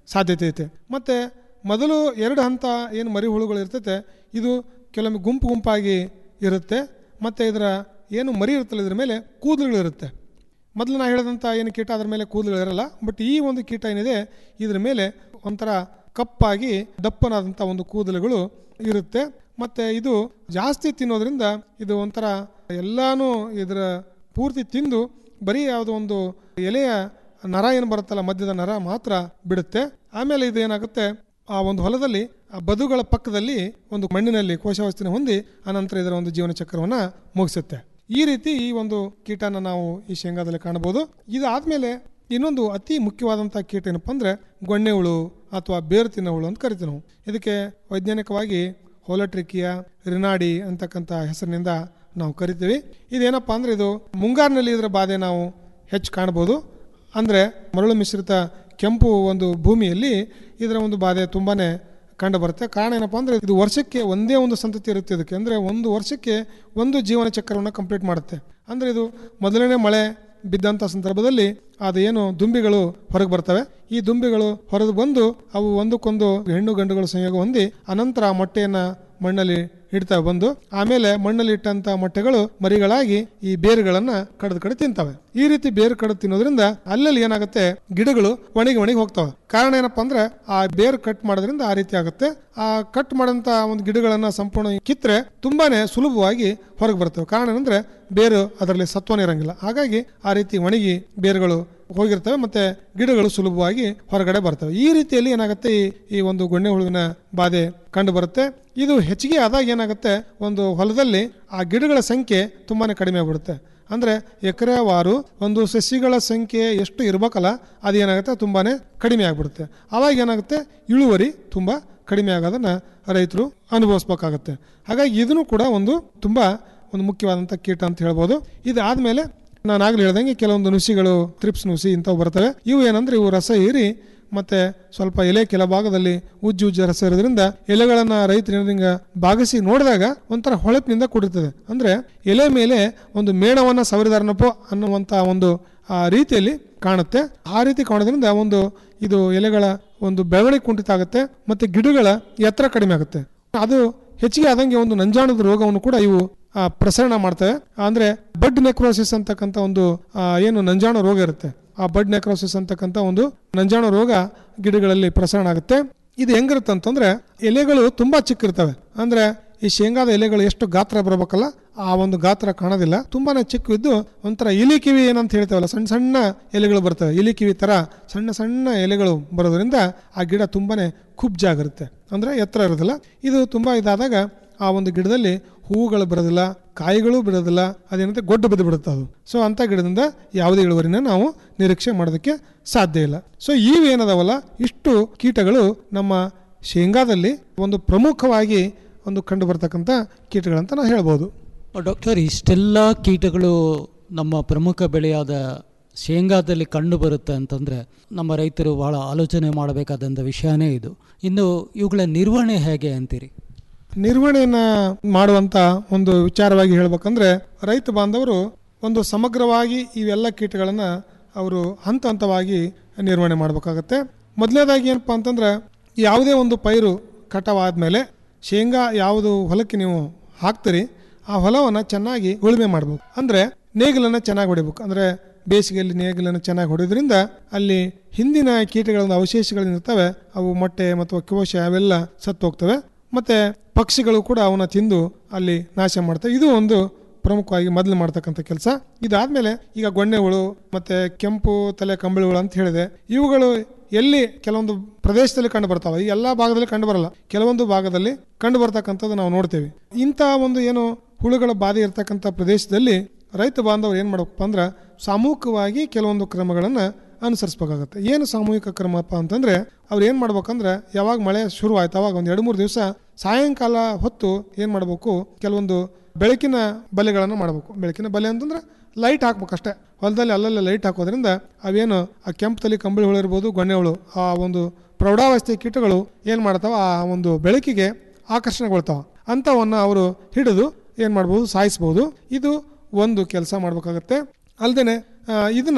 ಸಾಧ್ಯತೆ ಐತೆ ಮತ್ತು ಮೊದಲು ಎರಡು ಹಂತ ಏನು ಮರಿ ಹುಳುಗಳು ಇರ್ತೈತೆ ಇದು ಕೆಲವೊಮ್ಮೆ ಗುಂಪು ಗುಂಪಾಗಿ ಇರುತ್ತೆ ಮತ್ತು ಇದರ ಏನು ಮರಿ ಇರುತ್ತಲ್ಲ ಇದ್ರ ಮೇಲೆ ಕೂದಲುಗಳಿರುತ್ತೆ ಮೊದಲು ನಾ ಹೇಳಿದಂಥ ಏನು ಕೀಟ ಅದ್ರ ಮೇಲೆ ಕೂದಲುಗಳಿರಲ್ಲ ಬಟ್ ಈ ಒಂದು ಕೀಟ ಏನಿದೆ ಇದ್ರ ಮೇಲೆ ಒಂಥರ ಕಪ್ಪಾಗಿ ದಪ್ಪನಾದಂಥ ಒಂದು ಕೂದಲುಗಳು ಇರುತ್ತೆ ಮತ್ತು ಇದು ಜಾಸ್ತಿ ತಿನ್ನೋದ್ರಿಂದ ಇದು ಒಂಥರ ಎಲ್ಲಾನು ಇದರ ಪೂರ್ತಿ ತಿಂದು ಬರೀ ಯಾವುದೋ ಒಂದು ಎಲೆಯ ನರ ಏನು ಬರುತ್ತಲ್ಲ ಮಧ್ಯದ ನರ ಮಾತ್ರ ಬಿಡುತ್ತೆ ಆಮೇಲೆ ಇದು ಏನಾಗುತ್ತೆ ಆ ಒಂದು ಹೊಲದಲ್ಲಿ ಆ ಬದುಗಳ ಪಕ್ಕದಲ್ಲಿ ಒಂದು ಮಣ್ಣಿನಲ್ಲಿ ಕೋಶಾವಸ್ಥೆನ ಹೊಂದಿ ಆನಂತರ ಇದರ ಒಂದು ಜೀವನ ಚಕ್ರವನ್ನು ಮುಗಿಸುತ್ತೆ ಈ ರೀತಿ ಈ ಒಂದು ಕೀಟನ ನಾವು ಈ ಶೇಂಗಾದಲ್ಲಿ ಕಾಣಬಹುದು ಇದಾದ್ಮೇಲೆ ಇನ್ನೊಂದು ಅತಿ ಮುಖ್ಯವಾದಂಥ ಕೀಟ ಏನಪ್ಪ ಅಂದರೆ ಗೊಣ್ಣೆ ಹುಳು ಅಥವಾ ಬೇರು ತಿನ್ನೋ ಹುಳು ಅಂತ ಕರಿತೀವಿ ನಾವು ಇದಕ್ಕೆ ವೈಜ್ಞಾನಿಕವಾಗಿ ಹೋಲಟ್ರಿಕಿಯಾ ರಿನಾಡಿ ಅಂತಕ್ಕಂಥ ಹೆಸರಿನಿಂದ ನಾವು ಕರಿತೀವಿ ಇದೇನಪ್ಪ ಅಂದರೆ ಇದು ಮುಂಗಾರಿನಲ್ಲಿ ಇದರ ಬಾಧೆ ನಾವು ಹೆಚ್ಚು ಕಾಣ್ಬೋದು ಅಂದರೆ ಮರಳು ಮಿಶ್ರಿತ ಕೆಂಪು ಒಂದು ಭೂಮಿಯಲ್ಲಿ ಇದರ ಒಂದು ಬಾಧೆ ತುಂಬಾ ಕಂಡು ಬರುತ್ತೆ ಕಾರಣ ಏನಪ್ಪ ಅಂದರೆ ಇದು ವರ್ಷಕ್ಕೆ ಒಂದೇ ಒಂದು ಸಂತತಿ ಇರುತ್ತೆ ಇದಕ್ಕೆ ಅಂದರೆ ಒಂದು ವರ್ಷಕ್ಕೆ ಒಂದು ಜೀವನ ಚಕ್ರವನ್ನು ಕಂಪ್ಲೀಟ್ ಮಾಡುತ್ತೆ ಅಂದರೆ ಇದು ಮೊದಲನೇ ಮಳೆ ಬಿದ್ದಂಥ ಸಂದರ್ಭದಲ್ಲಿ ಅದು ಏನು ದುಂಬಿಗಳು ಹೊರಗೆ ಬರ್ತವೆ ಈ ದುಂಬಿಗಳು ಹೊರಗೆ ಬಂದು ಅವು ಒಂದಕ್ಕೊಂದು ಹೆಣ್ಣು ಗಂಡುಗಳು ಸಂಯೋಗ ಹೊಂದಿ ಅನಂತರ ಆ ಮೊಟ್ಟೆಯನ್ನು ಮಣ್ಣಲ್ಲಿ ಇಡ್ತವೆ ಬಂದು ಆಮೇಲೆ ಮಣ್ಣಲ್ಲಿ ಇಟ್ಟಂತ ಮೊಟ್ಟೆಗಳು ಮರಿಗಳಾಗಿ ಈ ಬೇರುಗಳನ್ನ ಕಡ್ದು ಕಡೆ ತಿಂತವೆ ಈ ರೀತಿ ಬೇರು ಕಡ್ದು ತಿನ್ನೋದ್ರಿಂದ ಅಲ್ಲಲ್ಲಿ ಏನಾಗುತ್ತೆ ಗಿಡಗಳು ಒಣಗಿ ಒಣಗಿ ಹೋಗ್ತವೆ ಕಾರಣ ಏನಪ್ಪಾ ಅಂದ್ರೆ ಆ ಬೇರು ಕಟ್ ಮಾಡೋದ್ರಿಂದ ಆ ರೀತಿ ಆಗುತ್ತೆ ಆ ಕಟ್ ಮಾಡಂತ ಒಂದು ಗಿಡಗಳನ್ನ ಸಂಪೂರ್ಣ ಕಿತ್ರೆ ತುಂಬಾನೇ ಸುಲಭವಾಗಿ ಹೊರಗೆ ಬರ್ತವೆ ಕಾರಣ ಏನಂದ್ರೆ ಬೇರು ಅದರಲ್ಲಿ ಸತ್ವನೇ ಇರಂಗಿಲ್ಲ ಹಾಗಾಗಿ ಆ ರೀತಿ ಒಣಗಿ ಬೇರುಗಳು ಹೋಗಿರ್ತವೆ ಮತ್ತೆ ಗಿಡಗಳು ಸುಲಭವಾಗಿ ಹೊರಗಡೆ ಬರ್ತವೆ ಈ ರೀತಿಯಲ್ಲಿ ಏನಾಗುತ್ತೆ ಈ ಈ ಒಂದು ಗೊಣ್ಣೆ ಹುಳುವಿನ ಬಾಧೆ ಕಂಡು ಬರುತ್ತೆ ಇದು ಹೆಚ್ಚಿಗೆ ಆದಾಗ ಏನಾಗುತ್ತೆ ಒಂದು ಹೊಲದಲ್ಲಿ ಆ ಗಿಡಗಳ ಸಂಖ್ಯೆ ತುಂಬಾನೇ ಕಡಿಮೆ ಆಗ್ಬಿಡುತ್ತೆ ಅಂದ್ರೆ ಎಕರೆವಾರು ಒಂದು ಸಸಿಗಳ ಸಂಖ್ಯೆ ಎಷ್ಟು ಇರ್ಬೇಕಲ್ಲ ಅದು ಏನಾಗುತ್ತೆ ತುಂಬಾನೇ ಕಡಿಮೆ ಆಗ್ಬಿಡುತ್ತೆ ಅವಾಗ ಏನಾಗುತ್ತೆ ಇಳುವರಿ ತುಂಬಾ ಕಡಿಮೆ ಆಗೋದನ್ನ ರೈತರು ಅನುಭವಿಸ್ಬೇಕಾಗತ್ತೆ ಹಾಗಾಗಿ ಇದನ್ನು ಕೂಡ ಒಂದು ತುಂಬಾ ಒಂದು ಮುಖ್ಯವಾದಂಥ ಕೀಟ ಅಂತ ಹೇಳ್ಬೋದು ಇದಾದ್ಮೇಲೆ ನಾನು ಆಗ್ಲೇ ಹೇಳ್ದಂಗೆ ಕೆಲವೊಂದು ನುಸಿಗಳು ತ್ರಿಪ್ಸ್ ನುಸಿ ಇಂಥವು ಬರ್ತವೆ ಇವು ಏನಂದ್ರೆ ಇವು ರಸ ಹೀರಿ ಮತ್ತೆ ಸ್ವಲ್ಪ ಎಲೆ ಕೆಲ ಭಾಗದಲ್ಲಿ ಉಜ್ಜು ಉಜ್ಜ ರಸ ಇರೋದ್ರಿಂದ ಎಲೆಗಳನ್ನ ರೈತರು ಹಿಂಗ ಬಾಗಿಸಿ ನೋಡಿದಾಗ ಒಂಥರ ಹೊಳಪಿನಿಂದ ಕೂಡಿರ್ತದೆ ಅಂದ್ರೆ ಎಲೆ ಮೇಲೆ ಒಂದು ಮೇಣವನ್ನ ಸವರಿದಾರನಪ್ಪೋ ಅನ್ನುವಂತ ಒಂದು ಆ ರೀತಿಯಲ್ಲಿ ಕಾಣುತ್ತೆ ಆ ರೀತಿ ಕಾಣೋದ್ರಿಂದ ಒಂದು ಇದು ಎಲೆಗಳ ಒಂದು ಬೆಳವಣಿಗೆ ಕುಂಠಿತ ಆಗುತ್ತೆ ಮತ್ತೆ ಗಿಡಗಳ ಎತ್ತರ ಕಡಿಮೆ ಆಗುತ್ತೆ ಅದು ಹೆಚ್ಚಿಗೆ ಆದಂಗೆ ಒಂದು ನಂಜಾಣದ ರೋಗವನ್ನು ಕೂಡ ಇವು ಆ, ಪ್ರಸರಣ ಮಾಡ್ತವೆ ಅಂದ್ರೆ ಬಡ್ ನೆಕ್ರೋಸಿಸ್ ಅಂತಕ್ಕಂಥ ಒಂದು ಆ, ಏನು ನಂಜಾಣು ರೋಗ ಇರುತ್ತೆ ಆ ಬಡ್ ನೆಕ್ರೋಸಿಸ್ ಅಂತಕ್ಕಂಥ ಒಂದು ನಂಜಾಣು ರೋಗ ಗಿಡಗಳಲ್ಲಿ ಪ್ರಸರಣ ಆಗುತ್ತೆ ಇದು ಹೆಂಗಿರುತ್ತೆ ಅಂತಂದ್ರೆ ಎಲೆಗಳು ತುಂಬಾ ಚಿಕ್ಕಿರ್ತವೆ ಅಂದ್ರೆ ಈ ಶೇಂಗಾದ ಎಲೆಗಳು ಎಷ್ಟು ಗಾತ್ರ ಬರಬೇಕಲ್ಲ ಆ ಒಂದು ಗಾತ್ರ ಕಾಣೋದಿಲ್ಲ ತುಂಬಾನೇ ಚಿಕ್ಕ ಇದ್ದು ಒಂಥರ ಇಲಿ ಕಿವಿ ಏನಂತ ಹೇಳ್ತೇವಲ್ಲ ಸಣ್ಣ ಸಣ್ಣ ಎಲೆಗಳು ಬರ್ತವೆ ಇಲಿ ಕಿವಿ ತರ ಸಣ್ಣ ಸಣ್ಣ ಎಲೆಗಳು ಬರೋದ್ರಿಂದ ಆ ಗಿಡ ತುಂಬಾನೇ ಕುಬ್ಜಾಗಿರುತ್ತೆ ಅಂದ್ರೆ ಎತ್ತರ ಇರೋದಿಲ್ಲ ಇದು ತುಂಬಾ ಇದಾದಾಗ ಆ ಒಂದು ಗಿಡದಲ್ಲಿ ಹೂವುಗಳು ಬರೋದಿಲ್ಲ ಕಾಯಿಗಳು ಬಿಡೋದಿಲ್ಲ ಅದೇನಂತೆ ಗೊಡ್ಡು ಬಿದ್ದು ಬಿಡುತ್ತೆ ಅದು ಸೊ ಅಂಥ ಗಿಡದಿಂದ ಯಾವುದೇ ಇಳುವರಿನ ನಾವು ನಿರೀಕ್ಷೆ ಮಾಡೋದಕ್ಕೆ ಸಾಧ್ಯ ಇಲ್ಲ ಸೊ ಇವೇನದಾವಲ್ಲ ಇಷ್ಟು ಕೀಟಗಳು ನಮ್ಮ ಶೇಂಗಾದಲ್ಲಿ ಒಂದು ಪ್ರಮುಖವಾಗಿ ಒಂದು ಕಂಡು ಬರ್ತಕ್ಕಂಥ ಕೀಟಗಳಂತ ನಾವು ಹೇಳ್ಬೋದು ಡಾಕ್ಟರ್ ಇಷ್ಟೆಲ್ಲ ಕೀಟಗಳು ನಮ್ಮ ಪ್ರಮುಖ ಬೆಳೆಯಾದ ಶೇಂಗಾದಲ್ಲಿ ಕಂಡು ಬರುತ್ತೆ ಅಂತಂದರೆ ನಮ್ಮ ರೈತರು ಬಹಳ ಆಲೋಚನೆ ಮಾಡಬೇಕಾದಂಥ ವಿಷಯನೇ ಇದು ಇನ್ನು ಇವುಗಳ ನಿರ್ವಹಣೆ ಹೇಗೆ ಅಂತೀರಿ ನಿರ್ವಹಣೆಯನ್ನ ಮಾಡುವಂತ ಒಂದು ವಿಚಾರವಾಗಿ ಹೇಳ್ಬೇಕಂದ್ರೆ ರೈತ ಬಾಂಧವರು ಒಂದು ಸಮಗ್ರವಾಗಿ ಇವೆಲ್ಲ ಕೀಟಗಳನ್ನ ಅವರು ಹಂತ ಹಂತವಾಗಿ ನಿರ್ವಹಣೆ ಮಾಡಬೇಕಾಗತ್ತೆ ಮೊದಲನೇದಾಗಿ ಏನಪ್ಪಾ ಅಂತಂದ್ರೆ ಯಾವುದೇ ಒಂದು ಪೈರು ಕಟಾವಾದ್ಮೇಲೆ ಶೇಂಗಾ ಯಾವುದು ಹೊಲಕ್ಕೆ ನೀವು ಹಾಕ್ತೀರಿ ಆ ಹೊಲವನ್ನು ಚೆನ್ನಾಗಿ ಉಳುಮೆ ಮಾಡ್ಬೇಕು ಅಂದ್ರೆ ನೇಗಿಲನ್ನ ಚೆನ್ನಾಗಿ ಹೊಡಿಬೇಕು ಅಂದ್ರೆ ಬೇಸಿಗೆಯಲ್ಲಿ ನೇಗಿಲನ್ನು ಚೆನ್ನಾಗಿ ಹೊಡೆಯೋದ್ರಿಂದ ಅಲ್ಲಿ ಹಿಂದಿನ ಕೀಟಗಳ ಅವಶೇಷಗಳೇನಿರ್ತವೆ ಅವು ಮೊಟ್ಟೆ ಮತ್ತು ಕೋಶ ಅವೆಲ್ಲ ಸತ್ತು ಹೋಗ್ತವೆ ಮತ್ತೆ ಪಕ್ಷಿಗಳು ಕೂಡ ಅವನ್ನ ತಿಂದು ಅಲ್ಲಿ ನಾಶ ಮಾಡ್ತವೆ ಇದು ಒಂದು ಪ್ರಮುಖವಾಗಿ ಮೊದಲು ಮಾಡ್ತಕ್ಕಂಥ ಕೆಲಸ ಇದಾದ್ಮೇಲೆ ಈಗ ಗೊಣ್ಣೆ ಹುಳು ಮತ್ತೆ ಕೆಂಪು ತಲೆ ಕಂಬಳಿ ಹುಳು ಅಂತ ಹೇಳಿದೆ ಇವುಗಳು ಎಲ್ಲಿ ಕೆಲವೊಂದು ಪ್ರದೇಶದಲ್ಲಿ ಕಂಡು ಬರ್ತಾವೆ ಈ ಎಲ್ಲಾ ಭಾಗದಲ್ಲಿ ಕಂಡು ಬರಲ್ಲ ಕೆಲವೊಂದು ಭಾಗದಲ್ಲಿ ಕಂಡು ಬರ್ತಕ್ಕಂಥದ್ದು ನಾವು ನೋಡ್ತೇವೆ ಇಂಥ ಒಂದು ಏನು ಹುಳುಗಳ ಬಾಧೆ ಇರತಕ್ಕಂಥ ಪ್ರದೇಶದಲ್ಲಿ ರೈತ ಬಾಂಧವರು ಏನು ಮಾಡಬೇಕಪ್ಪ ಅಂದ್ರೆ ಸಾಮೂಹಿಕವಾಗಿ ಕೆಲವೊಂದು ಕ್ರಮಗಳನ್ನು ಅನುಸರಿಸಬೇಕಾಗತ್ತೆ ಏನು ಸಾಮೂಹಿಕ ಕ್ರಮಪ್ಪ ಅಂತಂದ್ರೆ ಅವ್ರು ಏನು ಮಾಡ್ಬೇಕಂದ್ರೆ ಯಾವಾಗ ಮಳೆ ಶುರು ಆಯ್ತು ಅವಾಗ ಒಂದು ಎರಡು ಮೂರು ದಿವಸ ಸಾಯಂಕಾಲ ಹೊತ್ತು ಏನು ಮಾಡಬೇಕು ಕೆಲವೊಂದು ಬೆಳಕಿನ ಬಲೆಗಳನ್ನು ಮಾಡಬೇಕು ಬೆಳಕಿನ ಬಲೆ ಅಂತಂದ್ರೆ ಲೈಟ್ ಹಾಕ್ಬೇಕು ಅಷ್ಟೇ ಹೊಲದಲ್ಲಿ ಅಲ್ಲಲ್ಲಿ ಲೈಟ್ ಹಾಕೋದ್ರಿಂದ ಅವೇನು ಆ ಕೆಂಪು ತಲೆ ಕಂಬಳಿ ಹುಳು ಇರ್ಬೋದು ಗೊಣ್ಣೆ ಹುಳು ಆ ಒಂದು ಪ್ರೌಢಾವಸ್ಥೆ ಕೀಟಗಳು ಏನು ಮಾಡ್ತಾವ ಆ ಒಂದು ಬೆಳಕಿಗೆ ಆಕರ್ಷಣೆಗೊಳ್ತಾವ ಅಂಥವನ್ನು ಅವರು ಹಿಡಿದು ಏನು ಮಾಡ್ಬೋದು ಸಾಯಿಸ್ಬೋದು ಇದು ಒಂದು ಕೆಲಸ ಮಾಡಬೇಕಾಗತ್ತೆ ಅಲ್ಲದೆ ಇದನ್ನ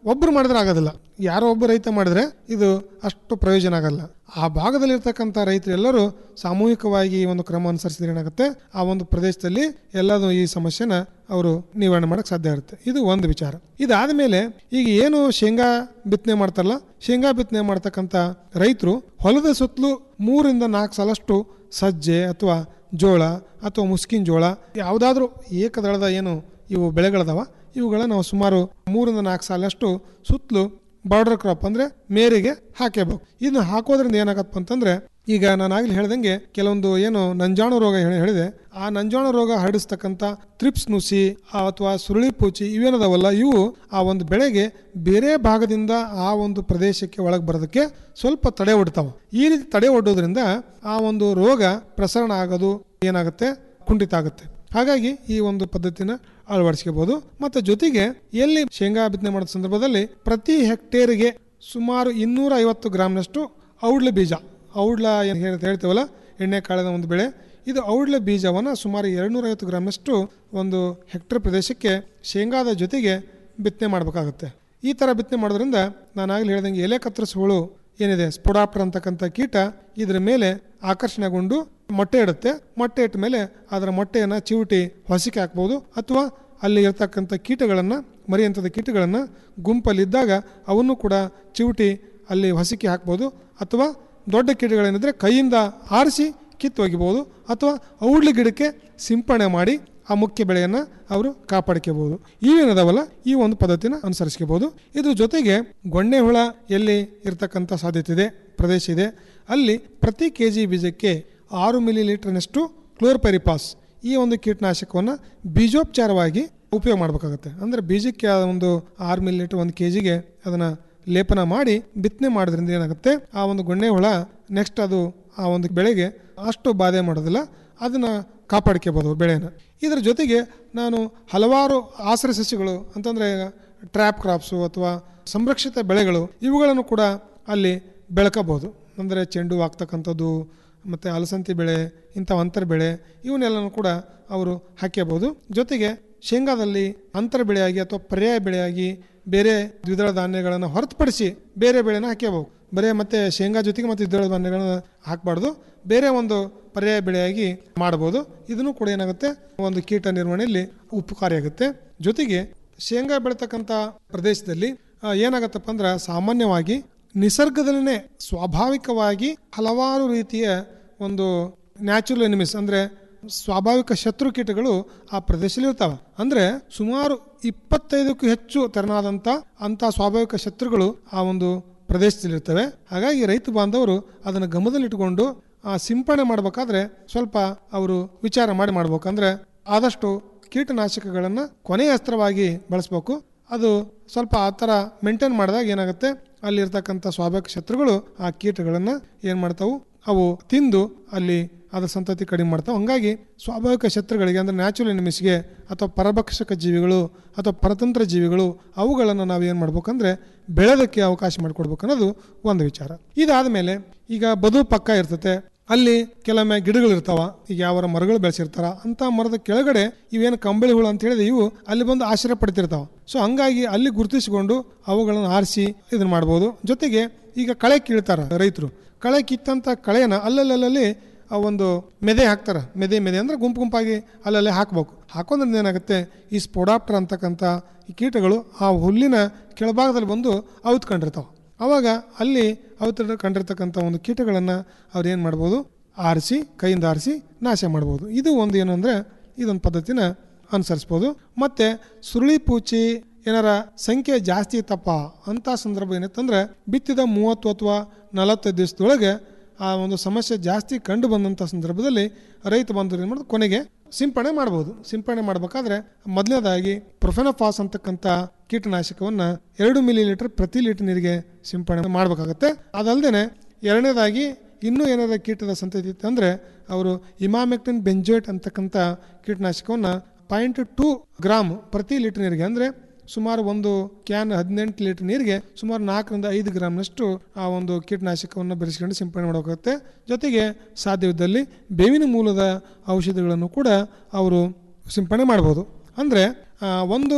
ಒಬ್ಬರು ಮಾಡಿದ್ರೆ ಆಗೋದಿಲ್ಲ ಯಾರೋ ಒಬ್ಬ ರೈತ ಮಾಡಿದ್ರೆ ಇದು ಅಷ್ಟು ಪ್ರಯೋಜನ ಆಗಲ್ಲ ಆ ಭಾಗದಲ್ಲಿರ್ತಕ್ಕಂಥ ರೈತರು ಎಲ್ಲರೂ ಸಾಮೂಹಿಕವಾಗಿ ಈ ಒಂದು ಕ್ರಮ ಅನುಸರಿಸಿದ್ರೆ ಏನಾಗುತ್ತೆ ಆ ಒಂದು ಪ್ರದೇಶದಲ್ಲಿ ಎಲ್ಲದೂ ಈ ಸಮಸ್ಯೆನ ಅವರು ನಿವಾರಣೆ ಮಾಡಕ್ಕೆ ಸಾಧ್ಯ ಇರುತ್ತೆ ಇದು ಒಂದು ವಿಚಾರ ಇದಾದ ಮೇಲೆ ಈಗ ಏನು ಶೇಂಗಾ ಬಿತ್ತನೆ ಮಾಡ್ತಾರಲ್ಲ ಶೇಂಗಾ ಬಿತ್ತನೆ ಮಾಡ್ತಕ್ಕಂಥ ರೈತರು ಹೊಲದ ಸುತ್ತಲೂ ಮೂರಿಂದ ನಾಲ್ಕು ಸಾಲಷ್ಟು ಸಜ್ಜೆ ಅಥವಾ ಜೋಳ ಅಥವಾ ಮುಸ್ಕಿನ ಜೋಳ ಯಾವುದಾದ್ರೂ ಏಕದಳದ ಏನು ಇವು ಬೆಳೆಗಳದಾವ ಇವುಗಳ ನಾವು ಸುಮಾರು ಮೂರಿಂದ ನಾಲ್ಕು ಸಾಲಷ್ಟು ಸುತ್ತಲೂ ಬಾರ್ಡರ್ ಕ್ರಾಪ್ ಅಂದ್ರೆ ಮೇರೆಗೆ ಹಾಕಬೇಕು ಇದನ್ನ ಹಾಕೋದ್ರಿಂದ ಏನಾಗತ್ತಪ್ಪ ಅಂತಂದ್ರೆ ಈಗ ನಾನು ಆಗ್ಲಿ ಹೇಳ್ದಂಗೆ ಕೆಲವೊಂದು ಏನು ನಂಜಾಣು ರೋಗ ಹೇಳಿ ಹೇಳಿದೆ ಆ ನಂಜಾಣು ರೋಗ ಹರಡಿಸ್ತಕ್ಕಂಥ ತ್ರಿಪ್ಸ್ ನುಸಿ ಆ ಅಥವಾ ಸುರುಳಿ ಪೂಚಿ ಇವೇನದಾವಲ್ಲ ಇವು ಆ ಒಂದು ಬೆಳೆಗೆ ಬೇರೆ ಭಾಗದಿಂದ ಆ ಒಂದು ಪ್ರದೇಶಕ್ಕೆ ಒಳಗೆ ಬರೋದಕ್ಕೆ ಸ್ವಲ್ಪ ತಡೆ ಒಡ್ತಾವ ಈ ರೀತಿ ತಡೆ ಒಡ್ಡೋದ್ರಿಂದ ಆ ಒಂದು ರೋಗ ಪ್ರಸರಣ ಆಗೋದು ಏನಾಗುತ್ತೆ ಕುಂಠಿತ ಆಗುತ್ತೆ ಹಾಗಾಗಿ ಈ ಒಂದು ಪದ್ಧತಿನ ಅಳವಡಿಸ್ಕೋಬಹುದು ಮತ್ತೆ ಜೊತೆಗೆ ಎಲ್ಲಿ ಶೇಂಗಾ ಬಿತ್ತನೆ ಮಾಡೋ ಸಂದರ್ಭದಲ್ಲಿ ಪ್ರತಿ ಹೆಕ್ಟೇರಿಗೆ ಸುಮಾರು ಇನ್ನೂರ ಐವತ್ತು ಗ್ರಾಮ್ನಷ್ಟು ಔಡ್ಲೆ ಬೀಜ ಔಡ್ಲ ಏನು ಹೇಳ್- ಹೇಳ್ತೇವಲ್ಲ ಎಣ್ಣೆ ಕಾಳಿನ ಒಂದು ಬೆಳೆ ಇದು ಔಡ್ಲೆ ಬೀಜವನ್ನು ಸುಮಾರು ಎರಡುನೂರ ಐವತ್ತು ಗ್ರಾಮ್ನಷ್ಟು ಒಂದು ಹೆಕ್ಟೇರ್ ಪ್ರದೇಶಕ್ಕೆ ಶೇಂಗಾದ ಜೊತೆಗೆ ಬಿತ್ತನೆ ಮಾಡಬೇಕಾಗುತ್ತೆ ಈ ಥರ ಬಿತ್ತನೆ ಮಾಡೋದ್ರಿಂದ ನಾನು ಆಗಲಿ ಹೇಳ್ದಂಗೆ ಎಲೆ ಕತ್ತರಿಸೋ ಹುಳು ಏನಿದೆ ಸ್ಪೊಡಾಪ್ಟರ್ ಅಂತಕ್ಕಂಥ ಕೀಟ ಇದರ ಮೇಲೆ ಆಕರ್ಷಣೆಗೊಂಡು ಮೊಟ್ಟೆ ಇಡುತ್ತೆ ಮೊಟ್ಟೆ ಇಟ್ಟ ಮೇಲೆ ಅದರ ಮೊಟ್ಟೆಯನ್ನು ಚಿವುಟಿ ಹೊಸಿಕೆ ಹಾಕ್ಬೋದು ಅಥವಾ ಅಲ್ಲಿ ಇರ್ತಕ್ಕಂಥ ಕೀಟಗಳನ್ನು ಮರಿಯಂಥದ ಕೀಟಗಳನ್ನು ಗುಂಪಲ್ಲಿದ್ದಾಗ ಅವನ್ನು ಕೂಡ ಚಿವುಟಿ ಅಲ್ಲಿ ಹೊಸಿಕೆ ಹಾಕ್ಬೋದು ಅಥವಾ ದೊಡ್ಡ ಕೀಟಗಳೇನಿದ್ರೆ ಕೈಯಿಂದ ಆರಿಸಿ ಕಿತ್ತು ಒಗಿಬೋದು ಅಥವಾ ಔಡ್ಲಿ ಗಿಡಕ್ಕೆ ಸಿಂಪಡಣೆ ಮಾಡಿ ಆ ಮುಖ್ಯ ಬೆಳೆಯನ್ನು ಅವರು ಕಾಪಾಡ್ಕೋಬಹುದು ಇವೇನದಾವಲ್ಲ ಈ ಒಂದು ಪದ್ಧತಿನ ಅನುಸರಿಸ್ಕೋಬಹುದು ಇದ್ರ ಜೊತೆಗೆ ಗೊಣ್ಣೆ ಹುಳ ಎಲ್ಲಿ ಇರ್ತಕ್ಕಂಥ ಸಾಧ್ಯತೆ ಇದೆ ಪ್ರದೇಶ ಇದೆ ಅಲ್ಲಿ ಪ್ರತಿ ಕೆ ಜಿ ಬೀಜಕ್ಕೆ ಆರು ಮಿಲಿ ಲೀಟರ್ನಷ್ಟು ಕ್ಲೋರ್ಪೆರಿಪಾಸ್ ಈ ಒಂದು ಕೀಟನಾಶಕವನ್ನು ಬೀಜೋಪಚಾರವಾಗಿ ಉಪಯೋಗ ಮಾಡಬೇಕಾಗುತ್ತೆ ಅಂದರೆ ಬೀಜಕ್ಕೆ ಆ ಒಂದು ಆರು ಮಿಲಿ ಲೀಟರ್ ಒಂದು ಕೆ ಜಿಗೆ ಅದನ್ನು ಲೇಪನ ಮಾಡಿ ಬಿತ್ತನೆ ಮಾಡೋದ್ರಿಂದ ಏನಾಗುತ್ತೆ ಆ ಒಂದು ಗೊಣ್ಣೆ ಹುಳ ನೆಕ್ಸ್ಟ್ ಅದು ಆ ಒಂದು ಬೆಳೆಗೆ ಅಷ್ಟು ಬಾಧೆ ಮಾಡೋದಿಲ್ಲ ಅದನ್ನು ಕಾಪಾಡ್ಕೋಬೋದು ಬೆಳೆನ ಇದರ ಜೊತೆಗೆ ನಾನು ಹಲವಾರು ಆಶ್ರಯ ಸಸ್ಯಗಳು ಅಂತಂದರೆ ಟ್ರ್ಯಾಪ್ ಕ್ರಾಪ್ಸು ಅಥವಾ ಸಂರಕ್ಷಿತ ಬೆಳೆಗಳು ಇವುಗಳನ್ನು ಕೂಡ ಅಲ್ಲಿ ಬೆಳಕಬಹುದು ಅಂದರೆ ಚೆಂಡು ಆಗ್ತಕ್ಕಂಥದ್ದು ಮತ್ತು ಅಲಸಂತಿ ಬೆಳೆ ಇಂಥ ಅಂತರ ಬೆಳೆ ಇವನ್ನೆಲ್ಲನೂ ಕೂಡ ಅವರು ಹಾಕ್ಯಬಹುದು ಜೊತೆಗೆ ಶೇಂಗಾದಲ್ಲಿ ಅಂತರ ಬೆಳೆಯಾಗಿ ಅಥವಾ ಪರ್ಯಾಯ ಬೆಳೆಯಾಗಿ ಬೇರೆ ದ್ವಿದಳ ಧಾನ್ಯಗಳನ್ನು ಹೊರತುಪಡಿಸಿ ಬೇರೆ ಬೆಳೆನ ಹಾಕ್ಯಬಹುದು ಬರೀ ಮತ್ತೆ ಶೇಂಗಾ ಜೊತೆಗೆ ಮತ್ತು ದ್ವಿದಳ ಧಾನ್ಯಗಳನ್ನ ಹಾಕಬಾರ್ದು ಬೇರೆ ಒಂದು ಪರ್ಯಾಯ ಬೆಳೆಯಾಗಿ ಮಾಡಬಹುದು ಇದನ್ನು ಕೂಡ ಏನಾಗುತ್ತೆ ಒಂದು ಕೀಟ ನಿರ್ವಹಣೆಯಲ್ಲಿ ಉಪಕಾರಿಯಾಗುತ್ತೆ ಜೊತೆಗೆ ಶೇಂಗಾ ಬೆಳತಕ್ಕಂಥ ಪ್ರದೇಶದಲ್ಲಿ ಆ, ಏನಾಗತ್ತಪ್ಪ ಅಂದ್ರೆ ಸಾಮಾನ್ಯವಾಗಿ ನಿಸರ್ಗದಲ್ಲೇ ಸ್ವಾಭಾವಿಕವಾಗಿ ಹಲವಾರು ರೀತಿಯ ಒಂದು ನ್ಯಾಚುರಲ್ ಎನಿಮಿಸ್ ಅಂದ್ರೆ ಸ್ವಾಭಾವಿಕ ಶತ್ರು ಕೀಟಗಳು ಆ ಪ್ರದೇಶದಲ್ಲಿ ಇರ್ತಾವೆ ಅಂದ್ರೆ ಸುಮಾರು ಇಪ್ಪತ್ತೈದಕ್ಕೂ ಹೆಚ್ಚು ತೆರನಾದಂಥ ಅಂತ ಸ್ವಾಭಾವಿಕ ಶತ್ರುಗಳು ಆ ಒಂದು ಪ್ರದೇಶದಲ್ಲಿ ಇರ್ತವೆ ಹಾಗಾಗಿ ರೈತ ಬಾಂಧವರು ಅದನ್ನು ಗಮನದಲ್ಲಿಟ್ಟುಕೊಂಡು ಆ ಸಿಂಪಡಣೆ ಮಾಡಬೇಕಾದ್ರೆ ಸ್ವಲ್ಪ ಅವರು ವಿಚಾರ ಮಾಡಿ ಮಾಡ್ಬೇಕಂದ್ರೆ ಆದಷ್ಟು ಕೀಟನಾಶಕಗಳನ್ನು ಕೊನೆಯ ಅಸ್ತ್ರವಾಗಿ ಬಳಸಬೇಕು ಅದು ಸ್ವಲ್ಪ ಆ ಥರ ಮೇಂಟೈನ್ ಮಾಡಿದಾಗ ಏನಾಗುತ್ತೆ ಅಲ್ಲಿರ್ತಕ್ಕಂಥ ಸ್ವಾಭಾವಿಕ ಶತ್ರುಗಳು ಆ ಕೀಟಗಳನ್ನು ಏನು ಮಾಡ್ತಾವು ಅವು ತಿಂದು ಅಲ್ಲಿ ಅದರ ಸಂತತಿ ಕಡಿಮೆ ಮಾಡ್ತಾವೆ ಹಂಗಾಗಿ ಸ್ವಾಭಾವಿಕ ಶತ್ರುಗಳಿಗೆ ಅಂದರೆ ನ್ಯಾಚುರಲ್ ಎನಿಮಿಸ್ಗೆ ಅಥವಾ ಪರಭಕ್ಷಕ ಜೀವಿಗಳು ಅಥವಾ ಪರತಂತ್ರ ಜೀವಿಗಳು ಅವುಗಳನ್ನು ನಾವು ಏನು ಮಾಡ್ಬೇಕಂದ್ರೆ ಬೆಳೆದಕ್ಕೆ ಅವಕಾಶ ಮಾಡಿಕೊಡ್ಬೇಕು ಅನ್ನೋದು ಒಂದು ವಿಚಾರ ಇದಾದ ಮೇಲೆ ಈಗ ಬದು ಪಕ್ಕ ಇರ್ತತೆ ಅಲ್ಲಿ ಕೆಲವೊಮ್ಮೆ ಗಿಡಗಳು ಇರ್ತಾವ ಈಗ ಯಾವ ಮರಗಳು ಬೆಳೆಸಿರ್ತಾರ ಅಂತ ಮರದ ಕೆಳಗಡೆ ಇವೇನು ಕಂಬಳಿ ಹುಳು ಅಂತ ಹೇಳಿದ್ರೆ ಇವು ಅಲ್ಲಿ ಬಂದು ಆಶ್ರಯ ಪಡ್ತಿರ್ತಾವ ಸೊ ಹಂಗಾಗಿ ಅಲ್ಲಿ ಗುರುತಿಸಿಕೊಂಡು ಅವುಗಳನ್ನು ಆರಿಸಿ ಇದನ್ನ ಮಾಡ್ಬೋದು ಜೊತೆಗೆ ಈಗ ಕಳೆ ಕೀಳ್ತಾರ ರೈತರು ಕಳೆ ಕಿತ್ತಂತ ಕಳೆನ ಅಲ್ಲಲ್ಲಲ್ಲಿ ಆ ಒಂದು ಮೆದೆ ಹಾಕ್ತಾರೆ ಮೆದೆ ಮೆದೆ ಅಂದ್ರೆ ಗುಂಪು ಗುಂಪಾಗಿ ಅಲ್ಲಲ್ಲೇ ಹಾಕ್ಬೇಕು ಹಾಕೋದ್ರಿಂದ ಏನಾಗುತ್ತೆ ಈ ಸ್ಪೊಡಾಪ್ಟರ್ ಅಂತಕ್ಕಂಥ ಈ ಕೀಟಗಳು ಆ ಹುಲ್ಲಿನ ಕೆಳಭಾಗದಲ್ಲಿ ಬಂದು ಔತ್ಕೊಂಡಿರ್ತಾವೆ ಅವಾಗ ಅಲ್ಲಿ ಅವತರ ಕಂಡಿರ್ತಕ್ಕಂಥ ಒಂದು ಕೀಟಗಳನ್ನು ಅವ್ರು ಏನು ಮಾಡ್ಬೋದು ಆರಿಸಿ ಕೈಯಿಂದ ಆರಿಸಿ ನಾಶ ಮಾಡ್ಬೋದು ಇದು ಒಂದು ಏನು ಅಂದರೆ ಇದೊಂದು ಪದ್ಧತಿನ ಅನುಸರಿಸ್ಬೋದು ಮತ್ತು ಸುರುಳಿ ಪೂಚಿ ಏನಾರ ಸಂಖ್ಯೆ ಜಾಸ್ತಿ ಇತ್ತಪ್ಪ ಅಂತ ಸಂದರ್ಭ ಏನಿತ್ತಂದ್ರೆ ಬಿತ್ತಿದ ಮೂವತ್ತು ಅಥವಾ ನಲವತ್ತೈದು ದಿವಸದೊಳಗೆ ಆ ಒಂದು ಸಮಸ್ಯೆ ಜಾಸ್ತಿ ಕಂಡು ಬಂದಂಥ ಸಂದರ್ಭದಲ್ಲಿ ರೈತ ಬಂಧುರು ಏನು ಮಾಡೋದು ಕೊನೆಗೆ ಸಿಂಪಡಣೆ ಮಾಡ್ಬೋದು ಸಿಂಪಡಣೆ ಮಾಡಬೇಕಾದ್ರೆ ಮೊದಲನೇದಾಗಿ ಪ್ರೊಫೆನೋಫಾಸ್ ಅಂತಕ್ಕಂಥ ಕೀಟನಾಶಕವನ್ನು ಎರಡು ಮಿಲಿ ಲೀಟರ್ ಪ್ರತಿ ಲೀಟರ್ ನೀರಿಗೆ ಸಿಂಪಡಣೆ ಮಾಡಬೇಕಾಗತ್ತೆ ಅದಲ್ಲದೆ ಎರಡನೇದಾಗಿ ಇನ್ನೂ ಏನಾರ ಕೀಟದ ಸಂತತಿ ಇತ್ತು ಅಂದರೆ ಅವರು ಇಮಾಮೆಕ್ಟಿನ್ ಬೆಂಜೋಯ್ಟ್ ಅಂತಕ್ಕಂಥ ಕೀಟನಾಶಕವನ್ನು ಪಾಯಿಂಟ್ ಟೂ ಗ್ರಾಮ್ ಪ್ರತಿ ಲೀಟರ್ ನೀರಿಗೆ ಅಂದರೆ ಸುಮಾರು ಒಂದು ಕ್ಯಾನ್ ಹದಿನೆಂಟು ಲೀಟರ್ ನೀರಿಗೆ ಸುಮಾರು ನಾಲ್ಕರಿಂದ ಐದು ಗ್ರಾಮ್ನಷ್ಟು ಆ ಒಂದು ಕೀಟನಾಶಕವನ್ನು ಬೆರೆಸ್ಕೊಂಡು ಸಿಂಪಡಣೆ ಮಾಡಬೇಕಾಗುತ್ತೆ ಜೊತೆಗೆ ಸಾಧ್ಯವಿದ್ದಲ್ಲಿ ಬೇವಿನ ಮೂಲದ ಔಷಧಿಗಳನ್ನು ಕೂಡ ಅವರು ಸಿಂಪಡಣೆ ಮಾಡ್ಬೋದು ಅಂದರೆ ಒಂದು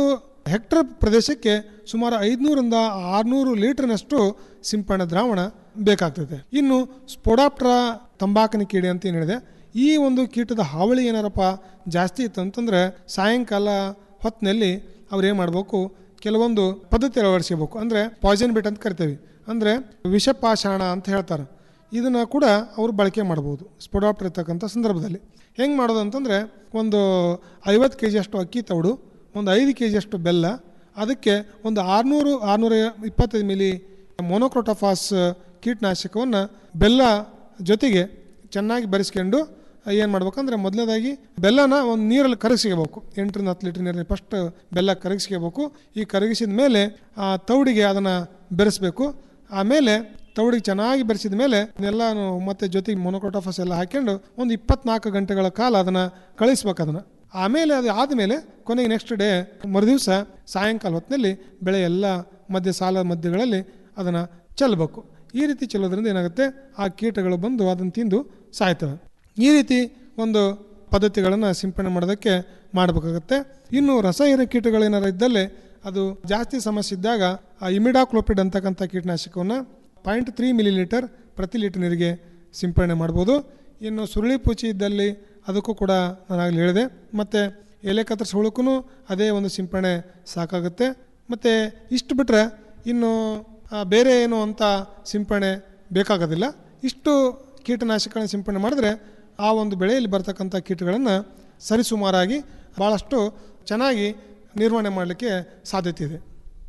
ಹೆಕ್ಟರ್ ಪ್ರದೇಶಕ್ಕೆ ಸುಮಾರು ಐದುನೂರಿಂದ ಆರುನೂರು ಲೀಟರ್ನಷ್ಟು ಸಿಂಪಡಣೆ ದ್ರಾವಣ ಬೇಕಾಗ್ತದೆ ಇನ್ನು ಸ್ಪೋಡಾಪ್ಟ್ರಾ ತಂಬಾಕಿನ ಕೀಡೆ ಅಂತ ಏನು ಹೇಳಿದೆ ಈ ಒಂದು ಕೀಟದ ಹಾವಳಿ ಏನಾರಪ್ಪ ಜಾಸ್ತಿ ಇತ್ತು ಅಂತಂದರೆ ಸಾಯಂಕಾಲ ಹೊತ್ತಿನಲ್ಲಿ ಅವ್ರು ಏನು ಮಾಡಬೇಕು ಕೆಲವೊಂದು ಪದ್ಧತಿ ಅಳವಡಿಸ್ಕೋಬೇಕು ಅಂದರೆ ಪಾಯ್ಸನ್ ಬಿಟ್ ಅಂತ ಕರಿತೇವೆ ಅಂದರೆ ವಿಷಪಾಷಾಣ ಅಂತ ಹೇಳ್ತಾರೆ ಇದನ್ನು ಕೂಡ ಅವರು ಬಳಕೆ ಮಾಡ್ಬೋದು ಸ್ಪೊಡಾಪ್ಟರ್ ಇರ್ತಕ್ಕಂಥ ಸಂದರ್ಭದಲ್ಲಿ ಹೆಂಗೆ ಮಾಡೋದು ಅಂತಂದರೆ ಒಂದು ಐವತ್ತು ಕೆ ಜಿಯಷ್ಟು ಅಕ್ಕಿ ತೌಡು ಒಂದು ಐದು ಕೆ ಜಿಯಷ್ಟು ಬೆಲ್ಲ ಅದಕ್ಕೆ ಒಂದು ಆರುನೂರು ಆರುನೂರ ಇಪ್ಪತ್ತೈದು ಮಿಲಿ ಮೊನೊಕ್ರೋಟೋಫಾಸ್ ಕೀಟನಾಶಕವನ್ನು ಬೆಲ್ಲ ಜೊತೆಗೆ ಚೆನ್ನಾಗಿ ಬೆರೆಸ್ಕೊಂಡು ಏನು ಮಾಡ್ಬೇಕಂದ್ರೆ ಮೊದಲನೇದಾಗಿ ಬೆಲ್ಲನ ಒಂದು ನೀರಲ್ಲಿ ಕರಗಿಸ್ಕೋಬೇಕು ಎಂಟರಿಂದ ಹತ್ತು ಲೀಟ್ರ್ ನೀರಲ್ಲಿ ಫಸ್ಟ್ ಬೆಲ್ಲ ಕರಗಿಸ್ಕೋಬೇಕು ಈ ಕರಗಿಸಿದ ಮೇಲೆ ಆ ತೌಡಿಗೆ ಅದನ್ನು ಬೆರೆಸಬೇಕು ಆಮೇಲೆ ತೌಡಿಗೆ ಚೆನ್ನಾಗಿ ಬೆರೆಸಿದ ಮೇಲೆ ಎಲ್ಲಾನು ಮತ್ತೆ ಜೊತೆಗೆ ಮೊನೊಕ್ರೋಟೋಫಾಸ್ ಎಲ್ಲ ಹಾಕ್ಕೊಂಡು ಒಂದು ಇಪ್ಪತ್ನಾಲ್ಕು ಗಂಟೆಗಳ ಕಾಲ ಅದನ್ನು ಕಳಿಸ್ಬೇಕು ಅದನ್ನು ಆಮೇಲೆ ಅದು ಆದಮೇಲೆ ಕೊನೆಗೆ ನೆಕ್ಸ್ಟ್ ಡೇ ಮರುದಿವಸ ಸಾಯಂಕಾಲ ಹೊತ್ತಿನಲ್ಲಿ ಬೆಳೆ ಎಲ್ಲ ಮಧ್ಯ ಸಾಲ ಮಧ್ಯಗಳಲ್ಲಿ ಅದನ್ನು ಚೆಲ್ಲಬೇಕು ಈ ರೀತಿ ಚೆಲ್ಲೋದ್ರಿಂದ ಏನಾಗುತ್ತೆ ಆ ಕೀಟಗಳು ಬಂದು ಅದನ್ನು ತಿಂದು ಸಾಯ್ತವೆ ಈ ರೀತಿ ಒಂದು ಪದ್ಧತಿಗಳನ್ನು ಸಿಂಪಡಣೆ ಮಾಡೋದಕ್ಕೆ ಮಾಡಬೇಕಾಗುತ್ತೆ ಇನ್ನು ರಸಹೀರ ಕೀಟಗಳೇನಾರು ಇದ್ದಲ್ಲಿ ಅದು ಜಾಸ್ತಿ ಸಮಸ್ಯೆ ಇದ್ದಾಗ ಆ ಇಮಿಡಾಕ್ಲೋಪಿಡ್ ಅಂತಕ್ಕಂಥ ಕೀಟನಾಶಕವನ್ನು ಪಾಯಿಂಟ್ ತ್ರೀ ಮಿಲಿ ಲೀಟರ್ ಪ್ರತಿ ಲೀಟರ್ ನೀರಿಗೆ ಸಿಂಪಡಣೆ ಮಾಡ್ಬೋದು ಇನ್ನು ಸುರುಳಿ ಪೂಚಿ ಇದ್ದಲ್ಲಿ ಅದಕ್ಕೂ ಕೂಡ ನಾನು ಆಗಲೇ ಹೇಳಿದೆ ಮತ್ತು ಎಲೆ ಕತ್ತರಿಸಿ ಹುಳುಕ್ಕೂ ಅದೇ ಒಂದು ಸಿಂಪಡಣೆ ಸಾಕಾಗುತ್ತೆ ಮತ್ತು ಇಷ್ಟು ಬಿಟ್ಟರೆ ಇನ್ನು ಆ, ಬೇರೆ ಏನು ಅಂತ ಸಿಂಪಡಣೆ ಬೇಕಾಗೋದಿಲ್ಲ ಇಷ್ಟು ಕೀಟನಾಶಕಗಳನ್ನ ಸಿಂಪಡಣೆ ಮಾಡಿದ್ರೆ ಆ ಒಂದು ಬೆಳೆಯಲ್ಲಿ ಬರ್ತಕ್ಕಂಥ ಕೀಟಗಳನ್ನು ಸರಿಸುಮಾರಾಗಿ ಭಾಳಷ್ಟು ಚೆನ್ನಾಗಿ ನಿರ್ವಹಣೆ ಮಾಡಲಿಕ್ಕೆ ಸಾಧ್ಯತೆ ಇದೆ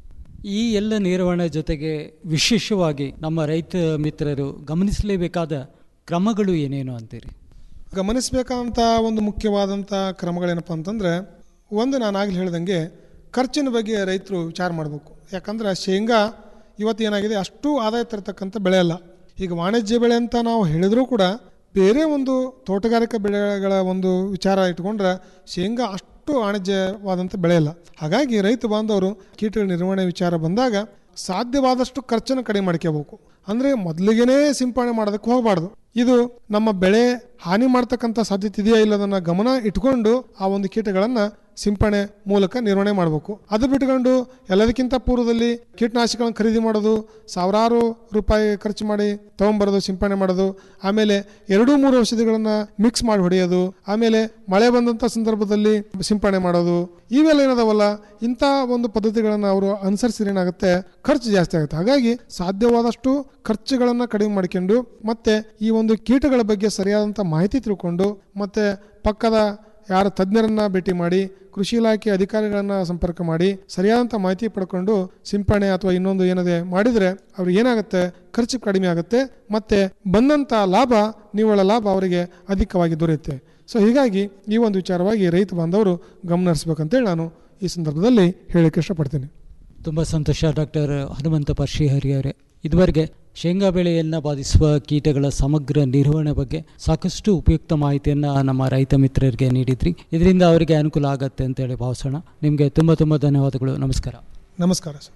ಈ ಎಲ್ಲ ನಿರ್ವಹಣೆ ಜೊತೆಗೆ ವಿಶೇಷವಾಗಿ ನಮ್ಮ ರೈತ ಮಿತ್ರರು ಗಮನಿಸಲೇಬೇಕಾದ ಕ್ರಮಗಳು ಏನೇನು ಅಂತೀರಿ ಗಮನಿಸಬೇಕಾದಂಥ ಒಂದು ಮುಖ್ಯವಾದಂಥ ಕ್ರಮಗಳೇನಪ್ಪ ಅಂತಂದರೆ ಒಂದು ನಾನು ಆಗಲೇ ಹೇಳ್ದಂಗೆ ಖರ್ಚಿನ ಬಗ್ಗೆ ರೈತರು ವಿಚಾರ ಮಾಡಬೇಕು ಯಾಕಂದ್ರೆ ಶೇಂಗಾ ಇವತ್ತು ಏನಾಗಿದೆ ಅಷ್ಟು ಆದಾಯ ತರತಕ್ಕಂಥ ಬೆಳೆ ಅಲ್ಲ ಈಗ ವಾಣಿಜ್ಯ ಬೆಳೆ ಅಂತ ನಾವು ಹೇಳಿದರೂ ಕೂಡ ಬೇರೆ ಒಂದು ತೋಟಗಾರಿಕಾ ಬೆಳೆಗಳ ಒಂದು ವಿಚಾರ ಇಟ್ಕೊಂಡ್ರೆ ಶೇಂಗಾ ಅಷ್ಟು ವಾಣಿಜ್ಯವಾದಂಥ ಬೆಳೆ ಅಲ್ಲ ಹಾಗಾಗಿ ರೈತ ಬಾಂಧವರು ಕೀಟಗಳ ನಿರ್ವಹಣೆ ವಿಚಾರ ಬಂದಾಗ ಸಾಧ್ಯವಾದಷ್ಟು ಖರ್ಚನ್ನು ಕಡಿಮೆ ಮಾಡ್ಕೋಬೇಕು ಅಂದರೆ ಮೊದಲಿಗೆನೇ ಸಿಂಪಡಣೆ ಮಾಡೋದಕ್ಕೆ ಹೋಗಬಾರ್ದು ಇದು ನಮ್ಮ ಬೆಳೆ ಹಾನಿ ಮಾಡ್ತಕ್ಕಂಥ ಸಾಧ್ಯತೆ ಇದೆಯಾ ಇಲ್ಲದನ್ನ ಗಮನ ಇಟ್ಕೊಂಡು ಆ ಒಂದು ಕೀಟಗಳನ್ನು ಸಿಂಪಡಣೆ ಮೂಲಕ ನಿರ್ವಹಣೆ ಮಾಡಬೇಕು ಅದು ಬಿಟ್ಕೊಂಡು ಎಲ್ಲದಕ್ಕಿಂತ ಪೂರ್ವದಲ್ಲಿ ಕೀಟನಾಶಕಗಳನ್ನು ಖರೀದಿ ಮಾಡೋದು ಸಾವಿರಾರು ರೂಪಾಯಿ ಖರ್ಚು ಮಾಡಿ ತೊಗೊಂಬರೋದು ಸಿಂಪಡಣೆ ಮಾಡೋದು ಆಮೇಲೆ ಎರಡು ಮೂರು ಔಷಧಿಗಳನ್ನು ಮಿಕ್ಸ್ ಮಾಡಿ ಹೊಡೆಯೋದು ಆಮೇಲೆ ಮಳೆ ಬಂದಂಥ ಸಂದರ್ಭದಲ್ಲಿ ಸಿಂಪಡಣೆ ಮಾಡೋದು ಇವೆಲ್ಲ ಏನದಾವಲ್ಲ ಇಂಥ ಒಂದು ಪದ್ಧತಿಗಳನ್ನು ಅವರು ಅನುಸರಿಸಿದ್ರೆ ಏನಾಗುತ್ತೆ ಖರ್ಚು ಜಾಸ್ತಿ ಆಗುತ್ತೆ ಹಾಗಾಗಿ ಸಾಧ್ಯವಾದಷ್ಟು ಖರ್ಚುಗಳನ್ನು ಕಡಿಮೆ ಮಾಡ್ಕೊಂಡು ಮತ್ತೆ ಈ ಒಂದು ಕೀಟಗಳ ಬಗ್ಗೆ ಸರಿಯಾದಂಥ ಮಾಹಿತಿ ತಿಳ್ಕೊಂಡು ಮತ್ತೆ ಪಕ್ಕದ ಯಾರ ತಜ್ಞರನ್ನ ಭೇಟಿ ಮಾಡಿ ಕೃಷಿ ಇಲಾಖೆ ಅಧಿಕಾರಿಗಳನ್ನ ಸಂಪರ್ಕ ಮಾಡಿ ಸರಿಯಾದಂಥ ಮಾಹಿತಿ ಪಡ್ಕೊಂಡು ಸಿಂಪಡಣೆ ಅಥವಾ ಇನ್ನೊಂದು ಏನದೆ ಮಾಡಿದರೆ ಅವ್ರಿಗೆ ಏನಾಗುತ್ತೆ ಖರ್ಚು ಕಡಿಮೆ ಆಗುತ್ತೆ ಮತ್ತೆ ಬಂದಂಥ ಲಾಭ ನಿವ್ವಳ ಲಾಭ ಅವರಿಗೆ ಅಧಿಕವಾಗಿ ದೊರೆಯುತ್ತೆ ಸೊ ಹೀಗಾಗಿ ಈ ಒಂದು ವಿಚಾರವಾಗಿ ರೈತ ಬಾಂಧವರು ಗಮನ ಹರಿಸ್ಬೇಕಂತೇಳಿ ನಾನು ಈ ಸಂದರ್ಭದಲ್ಲಿ ಹೇಳಕ್ಕೆ ಇಷ್ಟಪಡ್ತೀನಿ ತುಂಬ ಸಂತೋಷ ಡಾಕ್ಟರ್ ಹನುಮಂತಪ್ಪ ಶ್ರೀಹರಿ ಅವರೇ ಇದುವರೆಗೆ ಶೇಂಗಾ ಬೆಳೆಯನ್ನು ಬಾಧಿಸುವ ಕೀಟಗಳ ಸಮಗ್ರ ನಿರ್ವಹಣೆ ಬಗ್ಗೆ ಸಾಕಷ್ಟು ಉಪಯುಕ್ತ ಮಾಹಿತಿಯನ್ನು ನಮ್ಮ ರೈತ ಮಿತ್ರರಿಗೆ ನೀಡಿದ್ರಿ ಇದರಿಂದ ಅವರಿಗೆ ಅನುಕೂಲ ಆಗತ್ತೆ ಅಂತೇಳಿ ಭಾವಿಸೋಣ ನಿಮಗೆ ತುಂಬ ತುಂಬ ಧನ್ಯವಾದಗಳು ನಮಸ್ಕಾರ ನಮಸ್ಕಾರ ಸರ್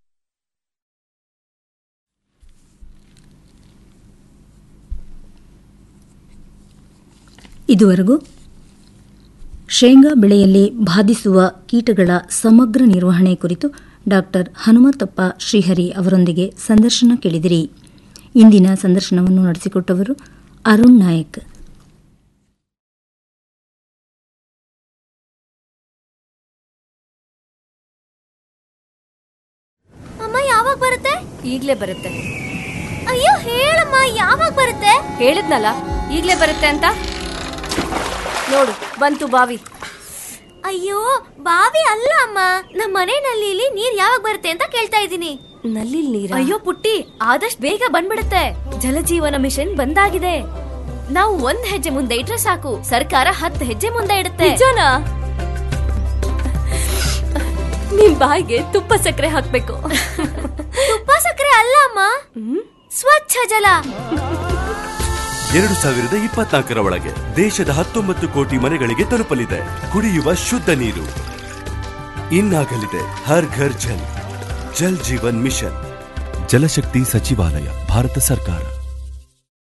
ಇದುವರೆಗೂ ಶೇಂಗಾ ಬೆಳೆಯಲ್ಲಿ ಬಾಧಿಸುವ ಕೀಟಗಳ ಸಮಗ್ರ ನಿರ್ವಹಣೆ ಕುರಿತು ಡಾಕ್ಟರ್ ಹನುಮಂತಪ್ಪ ಶ್ರೀಹರಿ ಅವರೊಂದಿಗೆ ಸಂದರ್ಶನ ಕೇಳಿದಿರಿ ಇಂದಿನ ಸಂದರ್ಶನವನ್ನು ನಡೆಸಿಕೊಟ್ಟವರು ಅರುಣ್ ನಾಯಕ್ ಅಮ್ಮ ಯಾವಾಗ ಬರುತ್ತೆ ಈಗ್ಲೇ ಬರುತ್ತೆ ಅಯ್ಯೋ ಹೇಳಮ್ಮ ಯಾವಾಗ ಬರುತ್ತೆ ಹೇಳಿದ್ನಲ್ಲ ಈಗ್ಲೇ ಬರುತ್ತೆ ಅಂತ ನೋಡು ಬಂತು ಬಾವಿ ಅಯ್ಯೋ ಬಾವಿ ಅಲ್ಲ ಅಮ್ಮ ನಮ್ಮ ಮನೆ ನಲ್ಲಿಲಿ ನೀರ್ ಯಾವಾಗ ಬರುತ್ತೆ ಅಂತ ಕೇಳ್ತಾ ಇದ್ದೀನಿ ನಲ್ಲಿ ನೀರ್ ಅಯ್ಯೋ ಪುಟ್ಟಿ ಆದಷ್ಟು ಬೇಗ ಬಂದ್ಬಿಡುತ್ತೆ ಜಲಜೀವನ ಮಿಷನ್ ಬಂದಾಗಿದೆ ನಾವು ಒಂದ್ ಹೆಜ್ಜೆ ಮುಂದೆ ಇಟ್ರೆ ಸಾಕು ಸರ್ಕಾರ ಹತ್ತು ಹೆಜ್ಜೆ ಮುಂದೆ ಇಡುತ್ತೆ ನಿಜನಾ ನಿಮ್ ಬಾಯಿಗೆ ತುಪ್ಪ ಸಕ್ಕರೆ ಹಾಕ್ಬೇಕು ತುಪ್ಪ ಸಕ್ಕರೆ ಅಲ್ಲ ಅಮ್ಮ ಸ್ವಚ್ಛ ಜಲ ಎರಡು ಸಾವಿರದ ಇಪ್ಪತ್ನಾಲ್ಕರ ಒಳಗೆ ದೇಶದ ಹತ್ತೊಂಬತ್ತು ಕೋಟಿ ಮನೆಗಳಿಗೆ ತಲುಪಲಿದೆ ಕುಡಿಯುವ ಶುದ್ಧ ನೀರು ಇನ್ನಾಗಲಿದೆ ಹರ್ ಘರ್ ಜಲ್ ಜಲ್ ಜೀವನ್ ಮಿಷನ್ ಜಲಶಕ್ತಿ ಸಚಿವಾಲಯ ಭಾರತ ಸರ್ಕಾರ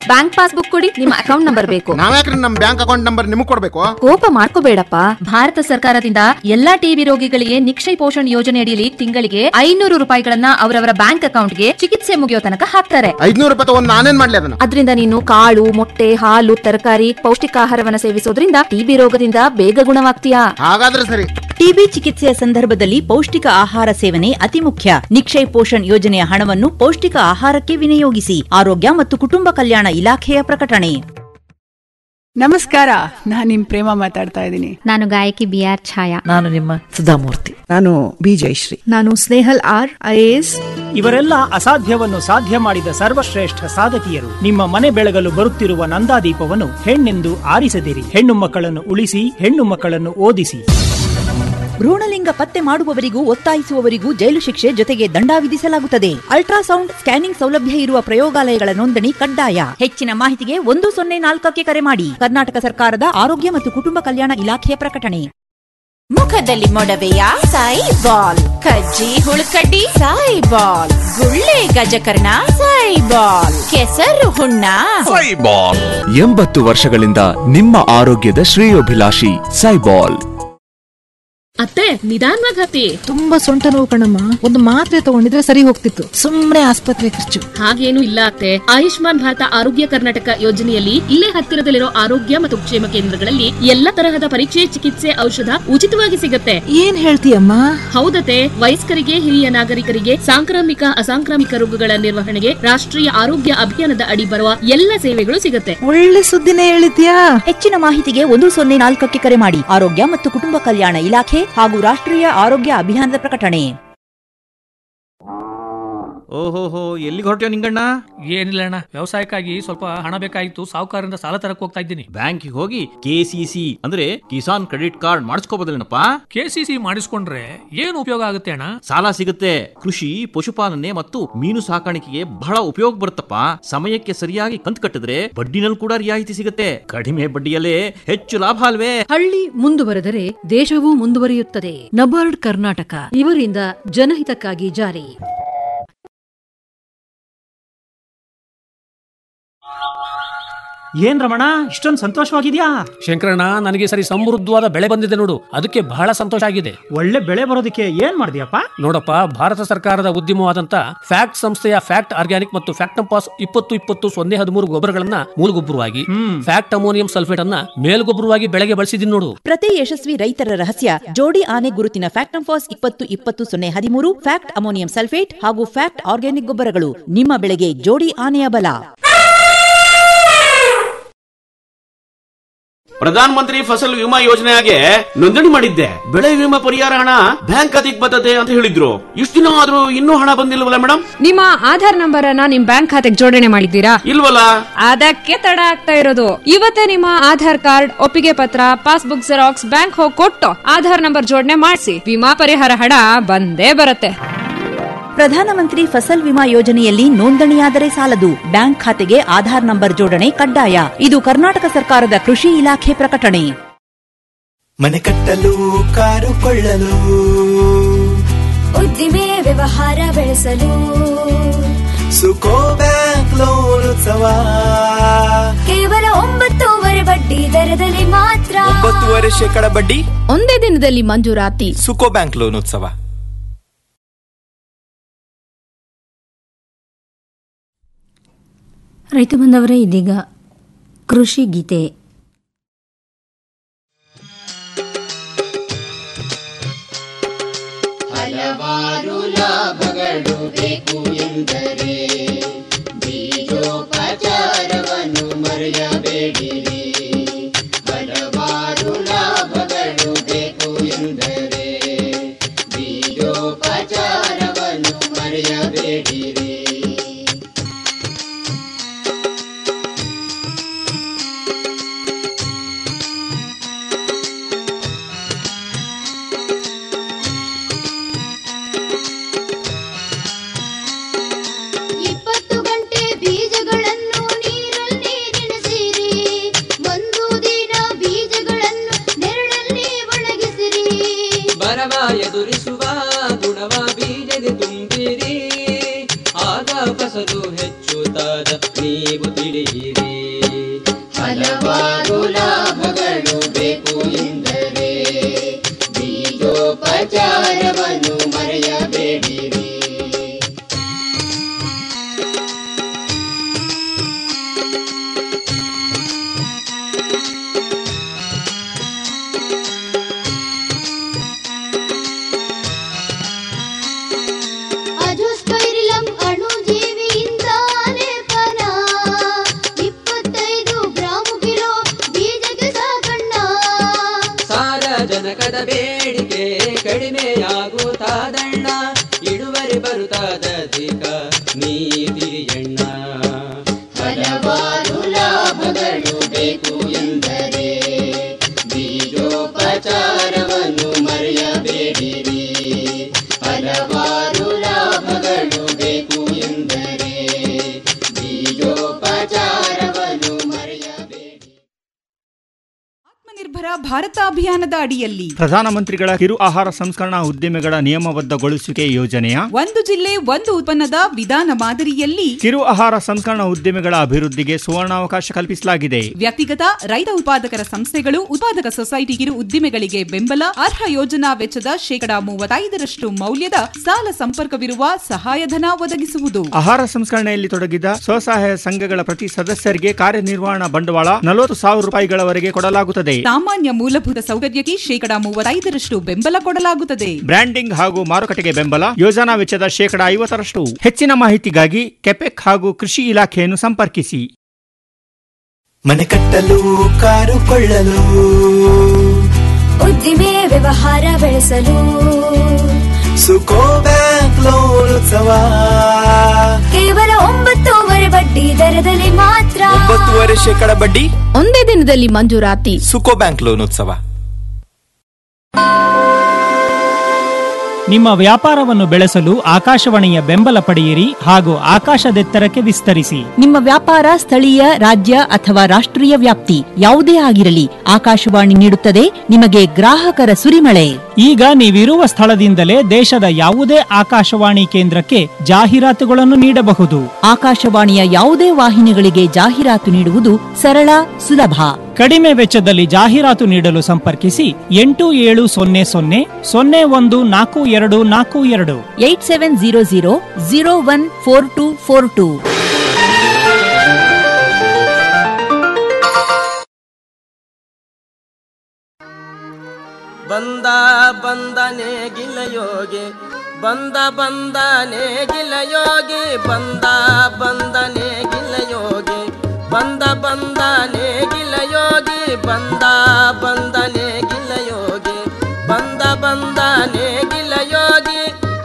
ಬ್ಯಾಂಕ್ ಪಾಸ್ಬುಕ್ ಕೊಡಿ ನಿಮ್ಮ ಅಕೌಂಟ್ ನಂಬರ್ ಬೇಕು ನಾವ್ಯಾಕ್ರಿ ನಮ್ ಬ್ಯಾಂಕ್ ಅಕೌಂಟ್ ನಂಬರ್ ನಿಮಗ್ ಕೊಡ್ಬೇಕು ಕೋಪ ಮಾಡ್ಕೋಬೇಡಪ್ಪ ಭಾರತ ಸರ್ಕಾರದಿಂದ ಎಲ್ಲಾ ಟಿಬಿ ರೋಗಿಗಳಿಗೆ ನಿಕ್ಷಯ್ ಪೋಷಣ್ ಯೋಜನೆ ಅಡಿಯಲ್ಲಿ ತಿಂಗಳಿಗೆ ಐನೂರು ರೂಪಾಯಿಗಳನ್ನ ಅವರವರ ಬ್ಯಾಂಕ್ ಅಕೌಂಟ್ಗೆ ಚಿಕಿತ್ಸೆ ಮುಗಿಯೋ ತನಕ ಹಾಕ್ತಾರೆ ಐದ್ನೂರು ರೂಪಾಯಿ ತಗೊಂಡ್ ನಾನೇನ್ ಮಾಡ್ಲಿ ಅದನ್ನ ಅದರಿಂದ ನೀನು ಕಾಳು ಮೊಟ್ಟೆ ಹಾಲು ತರಕಾರಿ ಪೌಷ್ಟಿಕಾಹಾರವನ್ನ ಸೇವಿಸೋದ್ರಿಂದ ಟಿಬಿ ರೋಗದಿಂದ ಬೇಗ ಗುಣವಾಗ್ತೀಯಾ ಹಾಗಾದ್ರೆ ಸರಿ ಟಿಬಿ ಚಿಕಿತ್ಸೆಯ ಸಂದರ್ಭದಲ್ಲಿ ಪೌಷ್ಟಿಕ ಆಹಾರ ಸೇವನೆ ಅತಿ ಮುಖ್ಯ ನಿಕ್ಷಯ್ ಪೋಷಣ್ ಯೋಜನೆಯ ಹಣವನ್ನು ಪೌಷ್ಟಿಕ ಆಹಾರಕ್ಕೆ ವಿನಿಯೋಗಿಸಿ ಆರೋಗ್ಯ ಮತ್ತು ಕುಟುಂಬ ಕಲ್ಯಾಣ ಇಲಾಖೆಯ ಪ್ರಕಟಣೆ ನಮಸ್ಕಾರ ನಾನ್ ನಿಮ್ ಪ್ರೇಮ ಮಾತಾಡ್ತಾ ಇದ್ದೀನಿ ನಾನು ಗಾಯಕಿ ಬಿ ಆರ್ ಛಾಯಾ ನಾನು ನಿಮ್ಮ ಸುಧಾಮೂರ್ತಿ ನಾನು ಬಿ ಜಯಶ್ರೀ ನಾನು ಸ್ನೇಹಲ್ ಆರ್ ಐಎಎಸ್ ಇವರೆಲ್ಲ ಅಸಾಧ್ಯವನ್ನು ಸಾಧ್ಯ ಮಾಡಿದ ಸರ್ವಶ್ರೇಷ್ಠ ಸಾಧಕಿಯರು ನಿಮ್ಮ ಮನೆ ಬೆಳಗಲು ಬರುತ್ತಿರುವ ನಂದಾದೀಪವನ್ನು ಹೆಣ್ಣೆಂದು ಆರಿಸದಿರಿ ಹೆಣ್ಣು ಮಕ್ಕಳನ್ನು ಉಳಿಸಿ ಹೆಣ್ಣು ಮಕ್ಕಳನ್ನು ಓದಿಸಿ ಭ್ರೂಣಲಿಂಗ ಪತ್ತೆ ಮಾಡುವವರಿಗೂ ಒತ್ತಾಯಿಸುವವರಿಗೂ ಜೈಲು ಶಿಕ್ಷೆ ಜೊತೆಗೆ ದಂಡ ವಿಧಿಸಲಾಗುತ್ತದೆ ಅಲ್ಟ್ರಾಸೌಂಡ್ ಸ್ಕ್ಯಾನಿಂಗ್ ಸೌಲಭ್ಯ ಇರುವ ಪ್ರಯೋಗಾಲಯಗಳ ನೋಂದಣಿ ಕಡ್ಡಾಯ ಹೆಚ್ಚಿನ ಮಾಹಿತಿಗೆ ಒಂದು ಸೊನ್ನೆ ನಾಲ್ಕಕ್ಕೆ ಕರೆ ಮಾಡಿ ಕರ್ನಾಟಕ ಸರ್ಕಾರದ ಆರೋಗ್ಯ ಮತ್ತು ಕುಟುಂಬ ಕಲ್ಯಾಣ ಇಲಾಖೆಯ ಪ್ರಕಟಣೆ ಮುಖದಲ್ಲಿ ಮೊಡವೆಯ ಸಾಯಿ ಬಾಲ್ ಕಜ್ಜಿ ಹುಳುಕಡ್ಡಿ ಸಾಯಿ ಬಾಲ್ ಗುಳ್ಳೆ ಗಜಕರ್ಣ ಸಾಯಿ ಬಾಲ್ ಕೆಸರು ಹುಣ್ಣ ಸೈಬಾಲ್ ಎಂಬತ್ತು ವರ್ಷಗಳಿಂದ ನಿಮ್ಮ ಆರೋಗ್ಯದ ಶ್ರೇಯೋಭಿಲಾಷಿ ಸೈಬಾಲ್ ಅತ್ತೆ ನಿಧಾನವಾಗಿ ಹತ್ತಿ ತುಂಬಾ ಸೊಂಟ ನೋವು ಕಣಮ್ಮ ಒಂದು ಮಾತ್ರೆ ತಗೊಂಡಿದ್ರೆ ಸರಿ ಹೋಗ್ತಿತ್ತು ಸುಮ್ನೆ ಆಸ್ಪತ್ರೆ ಖರ್ಚು ಹಾಗೇನು ಇಲ್ಲ ಅತ್ತೆ ಆಯುಷ್ಮಾನ್ ಭಾರತ ಆರೋಗ್ಯ ಕರ್ನಾಟಕ ಯೋಜನೆಯಲ್ಲಿ ಇಲ್ಲೇ ಹತ್ತಿರದಲ್ಲಿರೋ ಆರೋಗ್ಯ ಮತ್ತು ಕ್ಷೇಮ ಕೇಂದ್ರಗಳಲ್ಲಿ ಎಲ್ಲ ತರಹದ ಪರೀಕ್ಷೆ ಚಿಕಿತ್ಸೆ ಔಷಧ ಉಚಿತವಾಗಿ ಸಿಗುತ್ತೆ ಏನ್ ಹೇಳ್ತೀಯಮ್ಮ ಹೌದತೆ ವಯಸ್ಕರಿಗೆ ಹಿರಿಯ ನಾಗರಿಕರಿಗೆ ಸಾಂಕ್ರಾಮಿಕ ಅಸಾಂಕ್ರಾಮಿಕ ರೋಗಗಳ ನಿರ್ವಹಣೆಗೆ ರಾಷ್ಟ್ರೀಯ ಆರೋಗ್ಯ ಅಭಿಯಾನದ ಅಡಿ ಬರುವ ಎಲ್ಲ ಸೇವೆಗಳು ಸಿಗುತ್ತೆ ಒಳ್ಳೆ ಸುದ್ದಿನೇ ಹೇಳಿದ್ಯಾ ಹೆಚ್ಚಿನ ಮಾಹಿತಿಗೆ ಒಂದು ಸೊನ್ನೆ ನಾಲ್ಕಕ್ಕೆ ಕರೆ ಮಾಡಿ ಆರೋಗ್ಯ ಮತ್ತು ಕುಟುಂಬ ಕಲ್ಯಾಣ ಇಲಾಖೆ ಹಾಗೂ ರಾಷ್ಟ್ರೀಯ ಆರೋಗ್ಯ ಅಭಿಯಾನದ ಪ್ರಕಟಣೆ ಓಹೋಹೋ ಎಲ್ಲಿಗೆ ಹೊರಟ್ಯೋ ನಿಂಗಣ್ಣ ಏನಿಲ್ಲ ಅಣ್ಣ ವ್ಯವಸಾಯಕ್ಕಾಗಿ ಸ್ವಲ್ಪ ಹಣ ಬೇಕಾಗಿತ್ತು ಸಾಹುಕಾರರಿಂದ ಸಾಲ ತರಕ್ ಹೋಗ್ತಾ ಇದ್ದೀನಿ ಬ್ಯಾಂಕಿಗೆ ಹೋಗಿ ಕೆಸಿಸಿ ಅಂದ್ರೆ ಕಿಸಾನ್ ಕ್ರೆಡಿಟ್ ಕಾರ್ಡ್ ಮಾಡಿಸ್ಕೋಬೋದಲ್ಲೇನಪ್ಪ ಕೆಸಿಸಿ ಮಾಡಿಸ್ಕೊಂಡ್ರೆ ಏನು ಉಪಯೋಗ ಆಗುತ್ತೆ ಅಣ್ಣ ಸಾಲ ಸಿಗುತ್ತೆ ಕೃಷಿ ಪಶುಪಾಲನೆ ಮತ್ತು ಮೀನು ಸಾಕಾಣಿಕೆಗೆ ಬಹಳ ಉಪಯೋಗ ಬರುತ್ತಪ್ಪ ಸಮಯಕ್ಕೆ ಸರಿಯಾಗಿ ಕಂತು ಕಟ್ಟಿದ್ರೆ ಬಡ್ಡಿನಲ್ಲಿ ಕೂಡ ರಿಯಾಯಿತಿ ಸಿಗುತ್ತೆ ಕಡಿಮೆ ಬಡ್ಡಿಯಲ್ಲೇ ಹೆಚ್ಚು ಲಾಭ ಅಲ್ವೇ ಹಳ್ಳಿ ಮುಂದುವರೆದರೆ ದೇಶವೂ ಮುಂದುವರಿಯುತ್ತದೆ ನಬಾರ್ಡ್ ಕರ್ನಾಟಕ ಇವರಿಂದ ಜನಹಿತಕ್ಕಾಗಿ ಜಾರಿ ಏನ್ ರಮಣ ಇಷ್ಟೊಂದು ಸಂತೋಷವಾಗಿದ್ಯಾ ಶಂಕರಣ್ಣ ನನಗೆ ಈ ಸರಿ ಸಮೃದ್ಧವಾದ ಬೆಳೆ ಬಂದಿದೆ ನೋಡು ಅದಕ್ಕೆ ಬಹಳ ಸಂತೋಷ ಆಗಿದೆ ಒಳ್ಳೆ ಬೆಳೆ ಬರೋದಕ್ಕೆ ಏನ್ ಮಾಡಿದ್ಯಪ್ಪ ನೋಡಪ್ಪ ಭಾರತ ಸರ್ಕಾರದ ಉದ್ಯಮವಾದಂತ ಫ್ಯಾಕ್ಟ್ ಸಂಸ್ಥೆಯ ಫ್ಯಾಕ್ಟ್ ಆರ್ಗ್ಯಾನಿಕ್ ಮತ್ತು ಫ್ಯಾಕ್ಟಂಪಾಸ್ ಇಪ್ಪತ್ತು ಇಪ್ಪತ್ತು ಸೊನ್ನೆ ಹದಿಮೂರು ಗೊಬ್ಬರಗಳನ್ನ ಮೂಲಗೊಬ್ಬರವಾಗಿ ಫ್ಯಾಕ್ಟ್ ಅಮೋನಿಯಂ ಸಲ್ಫೇಟ್ ಅನ್ನ ಮೇಲ್ಗೊಬ್ಬರವಾಗಿ ಬೆಳೆಗೆ ಬಳಸಿದೀನಿ ನೋಡು ಪ್ರತಿ ಯಶಸ್ವಿ ರೈತರ ರಹಸ್ಯ ಜೋಡಿ ಆನೆ ಗುರುತಿನ ಫ್ಯಾಕ್ಟಂಫಾಸ್ ಇಪ್ಪತ್ತು ಇಪ್ಪತ್ತು ಸೊನ್ನೆ ಹದಿಮೂರು ಫ್ಯಾಕ್ಟ್ ಅಮೋನಿಯಂ ಸಲ್ಫೇಟ್ ಹಾಗೂ ಫ್ಯಾಕ್ಟ್ ಆರ್ಗ್ಯಾನಿಕ್ ಗೊಬ್ಬರಗಳು ನಿಮ್ಮ ಬೆಳೆಗೆ ಜೋಡಿ ಆನೆಯ ಬಲ ಪ್ರಧಾನ ಮಂತ್ರಿ ಫಸಲ್ ವಿಮಾ ಯೋಜನೆಗೆ ನೋಂದಣಿ ಮಾಡಿದ್ದೆ ಬೆಳೆ ವಿಮಾ ಪರಿಹಾರ ಹಣ ಬ್ಯಾಂಕ್ ಖಾತೆಗೆ ಬರ್ತದೆ ಅಂತ ಹೇಳಿದ್ರು ಇಷ್ಟು ದಿನ ಆದ್ರೂ ಇನ್ನೂ ಹಣ ಬಂದಿಲ್ವಲ್ಲ ಮೇಡಮ್ ನಿಮ್ಮ ಆಧಾರ್ ನಂಬರ್ ಅನ್ನ ನಿಮ್ ಬ್ಯಾಂಕ್ ಖಾತೆಗೆ ಜೋಡಣೆ ಮಾಡಿದ್ದೀರಾ ಇಲ್ವಲ್ಲ ಅದಕ್ಕೆ ತಡ ಆಗ್ತಾ ಇರೋದು ಇವತ್ತೇ ನಿಮ್ಮ ಆಧಾರ್ ಕಾರ್ಡ್ ಒಪ್ಪಿಗೆ ಪತ್ರ ಪಾಸ್ಬುಕ್ ಜೆರಾಕ್ಸ್ ಬ್ಯಾಂಕ್ ಹೋಗಿ ಕೊಟ್ಟು ಆಧಾರ್ ನಂಬರ್ ಜೋಡಣೆ ಮಾಡಿಸಿ ವಿಮಾ ಪರಿಹಾರ ಹಣ ಬಂದೇ ಬರುತ್ತೆ ಪ್ರಧಾನಮಂತ್ರಿ ಫಸಲ್ ವಿಮಾ ಯೋಜನೆಯಲ್ಲಿ ನೋಂದಣಿಯಾದರೆ ಸಾಲದು ಬ್ಯಾಂಕ್ ಖಾತೆಗೆ ಆಧಾರ್ ನಂಬರ್ ಜೋಡಣೆ ಕಡ್ಡಾಯ ಇದು ಕರ್ನಾಟಕ ಸರ್ಕಾರದ ಕೃಷಿ ಇಲಾಖೆ ಪ್ರಕಟಣೆ ಮನೆ ಕಟ್ಟಲು ಕಾರು ಕೊಳ್ಳಲು ಉದ್ದಿಮೆ ವ್ಯವಹಾರ ಬೆಳೆಸಲು ಸುಕೋ ಬ್ಯಾಂಕ್ ಲೋನ್ ಉತ್ಸವ ಕೇವಲ ಒಂಬತ್ತೂವರೆ ಬಡ್ಡಿ ದರದಲ್ಲಿ ಮಾತ್ರ ಒಂಬತ್ತುವರೆ ಶೇಕಡ ಬಡ್ಡಿ ಒಂದೇ ದಿನದಲ್ಲಿ ಮಂಜೂರಾತಿ ಸುಕೋ ಬ್ಯಾಂಕ್ ಲೋನ್ ಉತ್ಸವ ರೈತ ಬಂದವರೇ ಇದೀಗ ಕೃಷಿ ಗೀತೆ ಹಲವಾರು ಲಾಭಗಳು ಬೇಕು ಎಂದರೆ ಬೀಜೋಪಚಾರವನ್ನು ಮರೆಯಬೇಡಿರಿ ಹಲವಾರು ಲಾಭಗಳು ಬೇಕು ಎಂದರೆ ಬೀಜೋಪಚಾರವನ್ನು ಮರೆಯಬೇಡಿರಿ ಇಪ್ಪತ್ತು ಗಂಟೆ ಬೀಜಗಳನ್ನು ನೀರಲ್ಲಿ ನೆನೆಸಿರಿ ಒಂದು ದಿನ ಬೀಜಗಳನ್ನು ನೆರಳಲ್ಲಿ ಒಣಗಿಸಿರಿ ಬರವ ಎದುರಿಸುವ ಗುಣವ ಬೀಜದೆ ತುಂಬಿರಿ ಆಗ ಫಸಲು ಹೆಚ್ಚುತ್ತಾದ ನೀವು ತಿಳಿಯಿರಿ ಭಾರತ ಅಭಿಯಾನದ ಅಡಿಯಲ್ಲಿ ಪ್ರಧಾನಮಂತ್ರಿಗಳ ಕಿರು ಆಹಾರ ಸಂಸ್ಕರಣಾ ಉದ್ದಿಮೆಗಳ ನಿಯಮಬದ್ಧಗೊಳಿಸುವಿಕೆ ಯೋಜನೆಯ ಒಂದು ಜಿಲ್ಲೆ ಒಂದು ಉತ್ಪನ್ನದ ವಿಧಾನ ಮಾದರಿಯಲ್ಲಿ ಕಿರು ಆಹಾರ ಸಂಸ್ಕರಣಾ ಉದ್ದಿಮೆಗಳ ಅಭಿವೃದ್ಧಿಗೆ ಸುವರ್ಣಾವಕಾಶ ಕಲ್ಪಿಸಲಾಗಿದೆ ವ್ಯಕ್ತಿಗತ ರೈತ ಉತ್ಪಾದಕರ ಸಂಸ್ಥೆಗಳು ಉತ್ಪಾದಕ ಸೊಸೈಟಿ ಕಿರು ಉದ್ದಿಮೆಗಳಿಗೆ ಬೆಂಬಲ ಅರ್ಹ ಯೋಜನಾ ವೆಚ್ಚದ ಶೇಕಡಾ ಮೂವತ್ತೈದರಷ್ಟು ಮೌಲ್ಯದ ಸಾಲ ಸಂಪರ್ಕವಿರುವ ಸಹಾಯಧನ ಒದಗಿಸುವುದು ಆಹಾರ ಸಂಸ್ಕರಣೆಯಲ್ಲಿ ತೊಡಗಿದ ಸ್ವಸಹಾಯ ಸಂಘಗಳ ಪ್ರತಿ ಸದಸ್ಯರಿಗೆ ಕಾರ್ಯನಿರ್ವಹಣಾ ಬಂಡವಾಳ ನಲವತ್ತು ಸಾವಿರ ರೂಪಾಯಿಗಳವರೆಗೆ ಕೊಡಲಾಗುತ್ತದೆ ಸಾಮಾನ್ಯ ಮೂಲಭೂತ ಸೌಕರ್ಯಕ್ಕೆ ಶೇಕಡಾ ಮೂವತ್ತೈದರಷ್ಟು ಬೆಂಬಲ ಕೊಡಲಾಗುತ್ತದೆ ಬ್ರ್ಯಾಂಡಿಂಗ್ ಹಾಗೂ ಮಾರುಕಟ್ಟೆಗೆ ಬೆಂಬಲ ಯೋಜನಾ ವೆಚ್ಚದ ಶೇಕಡಾ ಐವತ್ತರಷ್ಟು ಹೆಚ್ಚಿನ ಮಾಹಿತಿಗಾಗಿ ಕೆಪೆಕ್ ಹಾಗೂ ಕೃಷಿ ಇಲಾಖೆಯನ್ನು ಸಂಪರ್ಕಿಸಿ ಮನೆ ಕಟ್ಟಲು ಕಾರು ಕೊಳ್ಳಲು ಉದ್ದಿಮೆ ವ್ಯವಹಾರ ಬೆಳೆಸಲು ಸುಕೋ ಬ್ಯಾಂಕ್ ಲೋನ್ ಉತ್ಸವ ಕೇವಲ ಒಂಬತ್ತೂವರೆ ಬಡ್ಡಿ ದರದಲ್ಲಿ ಮಾತ್ರ ಒಂಬತ್ತುವರೆ ಶೇಕಡ ಬಡ್ಡಿ ಒಂದೇ ದಿನದಲ್ಲಿ ಮಂಜೂರಾತಿ ಸುಕೋ ಬ್ಯಾಂಕ್ ಲೋನ್ ಉತ್ಸವ ನಿಮ್ಮ ವ್ಯಾಪಾರವನ್ನು ಬೆಳೆಸಲು ಆಕಾಶವಾಣಿಯ ಬೆಂಬಲ ಪಡೆಯಿರಿ ಹಾಗೂ ಆಕಾಶದೆತ್ತರಕ್ಕೆ ವಿಸ್ತರಿಸಿ ನಿಮ್ಮ ವ್ಯಾಪಾರ ಸ್ಥಳೀಯ ರಾಜ್ಯ ಅಥವಾ ರಾಷ್ಟ್ರೀಯ ವ್ಯಾಪ್ತಿ ಯಾವುದೇ ಆಗಿರಲಿ ಆಕಾಶವಾಣಿ ನೀಡುತ್ತದೆ ನಿಮಗೆ ಗ್ರಾಹಕರ ಸುರಿಮಳೆ ಈಗ ನೀವಿರುವ ಸ್ಥಳದಿಂದಲೇ ದೇಶದ ಯಾವುದೇ ಆಕಾಶವಾಣಿ ಕೇಂದ್ರಕ್ಕೆ ಜಾಹೀರಾತುಗಳನ್ನು ನೀಡಬಹುದು ಆಕಾಶವಾಣಿಯ ಯಾವುದೇ ವಾಹಿನಿಗಳಿಗೆ ಜಾಹೀರಾತು ನೀಡುವುದು ಸರಳ ಸುಲಭ ಕಡಿಮೆ ವೆಚ್ಚದಲ್ಲಿ ಜಾಹೀರಾತು ನೀಡಲು ಸಂಪರ್ಕಿಸಿ ಎಂಟು ಏಳು ಸೊನ್ನೆ ಸೊನ್ನೆ ಸೊನ್ನೆ ಒಂದು ನಾಲ್ಕು ಎರಡು ನಾಲ್ಕು ಎರಡು eight seven zero zero zero one four two four two ಬಂದ ಬಂದನೆ ಗಿಲಯೋಗಿ ಬಂದ ಬಂದನೆ ಗಿಲಯೋಗಿ ಬಂದ ಬಂದನೆ ಗಿಲಯೋಗಿ ಬಂದ ಬಂದನೆ ಗಿಲಯೋಗಿ ಬಂದ ಬಂದನೆ ಗಿಲಯೋಗಿ ಬಂದ ಬಂದನೆ ಗಿಲಯೋಗಿ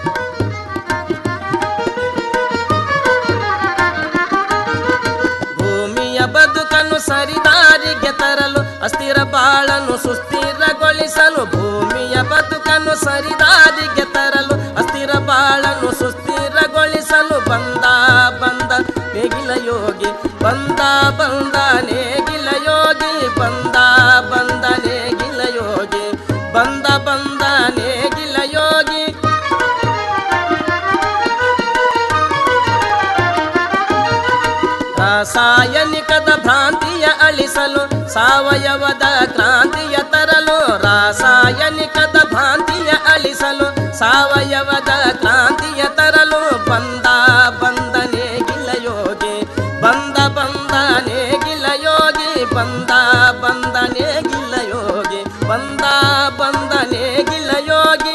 ಭೂಮಿಯ ಬದುಕನ್ನು ಸರಿದಾರಿಗೆ ತರಲು ಅಸ್ಥಿರ ಬಾಳನ್ನು ಸುಸ್ಥಿರಗೊಳಿಸಲು ಭೂಮಿಯ ಬದುಕನ್ನು ಸರಿದಾರಿಗೆ ತರಲು ಅಸ್ಥಿರ ಬಾಳನ್ನು ಸುಸ್ಥಿರಗೊಳಿಸಲು ಬಂದ ಬಂದ ನೇಗಿಲ ಯೋಗಿ ಬಂದ ಬಂದ ನೇಗಿಲ ಯೋಗಿ ಬಂದ ಬಂದ ನೇಗಿಲ ಯೋಗಿ ಬಂದ ಬಂದ ನೇಗಿಲ ಯೋಗಿ ರಾಸಾಯನಿಕದ ಭ್ರಾಂತಿಯ ಅಳಿಸಲು ಸಾವಯವದ ಕ್ರಾಂತಿಯ ತರಲು ರಾಸಾಯನಿಕದ ಭ್ರಾಂತಿಯ ಅಳಿಸಲು ಸಾವಯವದ ಕ್ರಾಂತಿಯ ತರಲು ಬಂದ ಬಂದನೆ ಗಿಲಯೋಗಿ ಬಂದ ಬಂದನೆ ಗಿಲಯೋಗಿ ಬಂದ ಬಂದನೆ ಗಿಲಯೋಗಿ ಬಂದ ಬಂದನೆ ಗಿಲಯೋಗಿ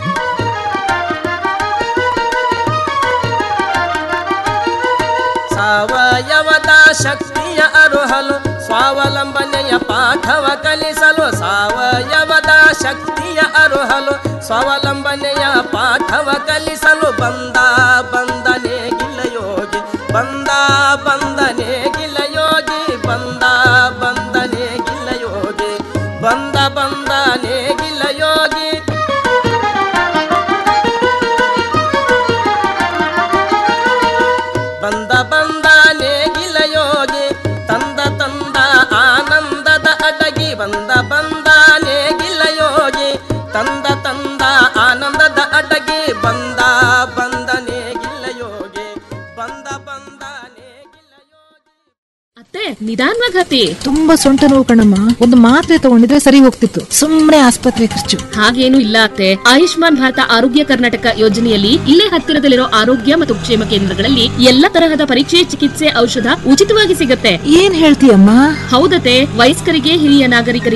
ಸಾವಯವದ ಶಕ್ತಿಯ ಅರುಹಲು ಸ್ವಾವಲಂಬನೆಯ ಪಾಠವ ಕಲಿಸಲು ಸಾವಯವದ ಶಕ್ತಿಯ ಅರುಹಲು ಸ್ವಾವಲಂಬನೆಯ ಪಾಠವ ಕಲಿಸಲು ಬಂದ ಬಂದನೆ ಗಿಲಯೋಗಿ ಬಂದ ಬಂದನೆ ಗಿಲಯೋಗಿ ಬಂದ ಬಂದನೆ ಗಿಲಯೋಗಿ ಬಂದ ಬಂದನೆ ಗಿಲಯೋಗಿ ಬಂದ ಬಂದ ನೇಗಿಲ ಯೋಗಿ ತಂದ ತಂದ ಆನಂದದ ಅಡಗಿ ಬಂದ ಬಂದ ನೇಗಿಲ ಯೋಗಿ ತಂದ ತಂದ ಆನಂದದ ಅಡಗಿ ಬಂದ ಬಂದ ನೇಗಿಲ ಯೋಗಿ ಬಂದ ಬಂದ ಅತ್ತೆ ನಿಧಾನವಾಗಿ ಹತ್ತಿ ತುಂಬಾ ಸೊಂಟ ನೋವು ಕಣಮ್ಮ ಒಂದು ಮಾತ್ರೆ ತಗೊಂಡಿದ್ರೆ ಸರಿ ಹೋಗ್ತಿತ್ತು ಸುಮ್ನೆ ಆಸ್ಪತ್ರೆ ಖರ್ಚು ಹಾಗೇನು ಇಲ್ಲ ಅತ್ತೆ ಆಯುಷ್ಮಾನ್ ಭಾರತ ಆರೋಗ್ಯ ಕರ್ನಾಟಕ ಯೋಜನೆಯಲ್ಲಿ ಇಲ್ಲೇ ಹತ್ತಿರದಲ್ಲಿರೋ ಆರೋಗ್ಯ ಮತ್ತು ಕ್ಷೇಮ ಕೇಂದ್ರಗಳಲ್ಲಿ ಎಲ್ಲ ತರಹದ ಪರೀಕ್ಷೆ ಚಿಕಿತ್ಸೆ ಔಷಧ ಉಚಿತವಾಗಿ ಸಿಗುತ್ತೆ ಏನ್ ಹೇಳ್ತೀಯಮ್ಮ ಹೌದತೆ ವಯಸ್ಕರಿಗೆ ಹಿರಿಯ ನಾಗರಿಕರಿಗೆ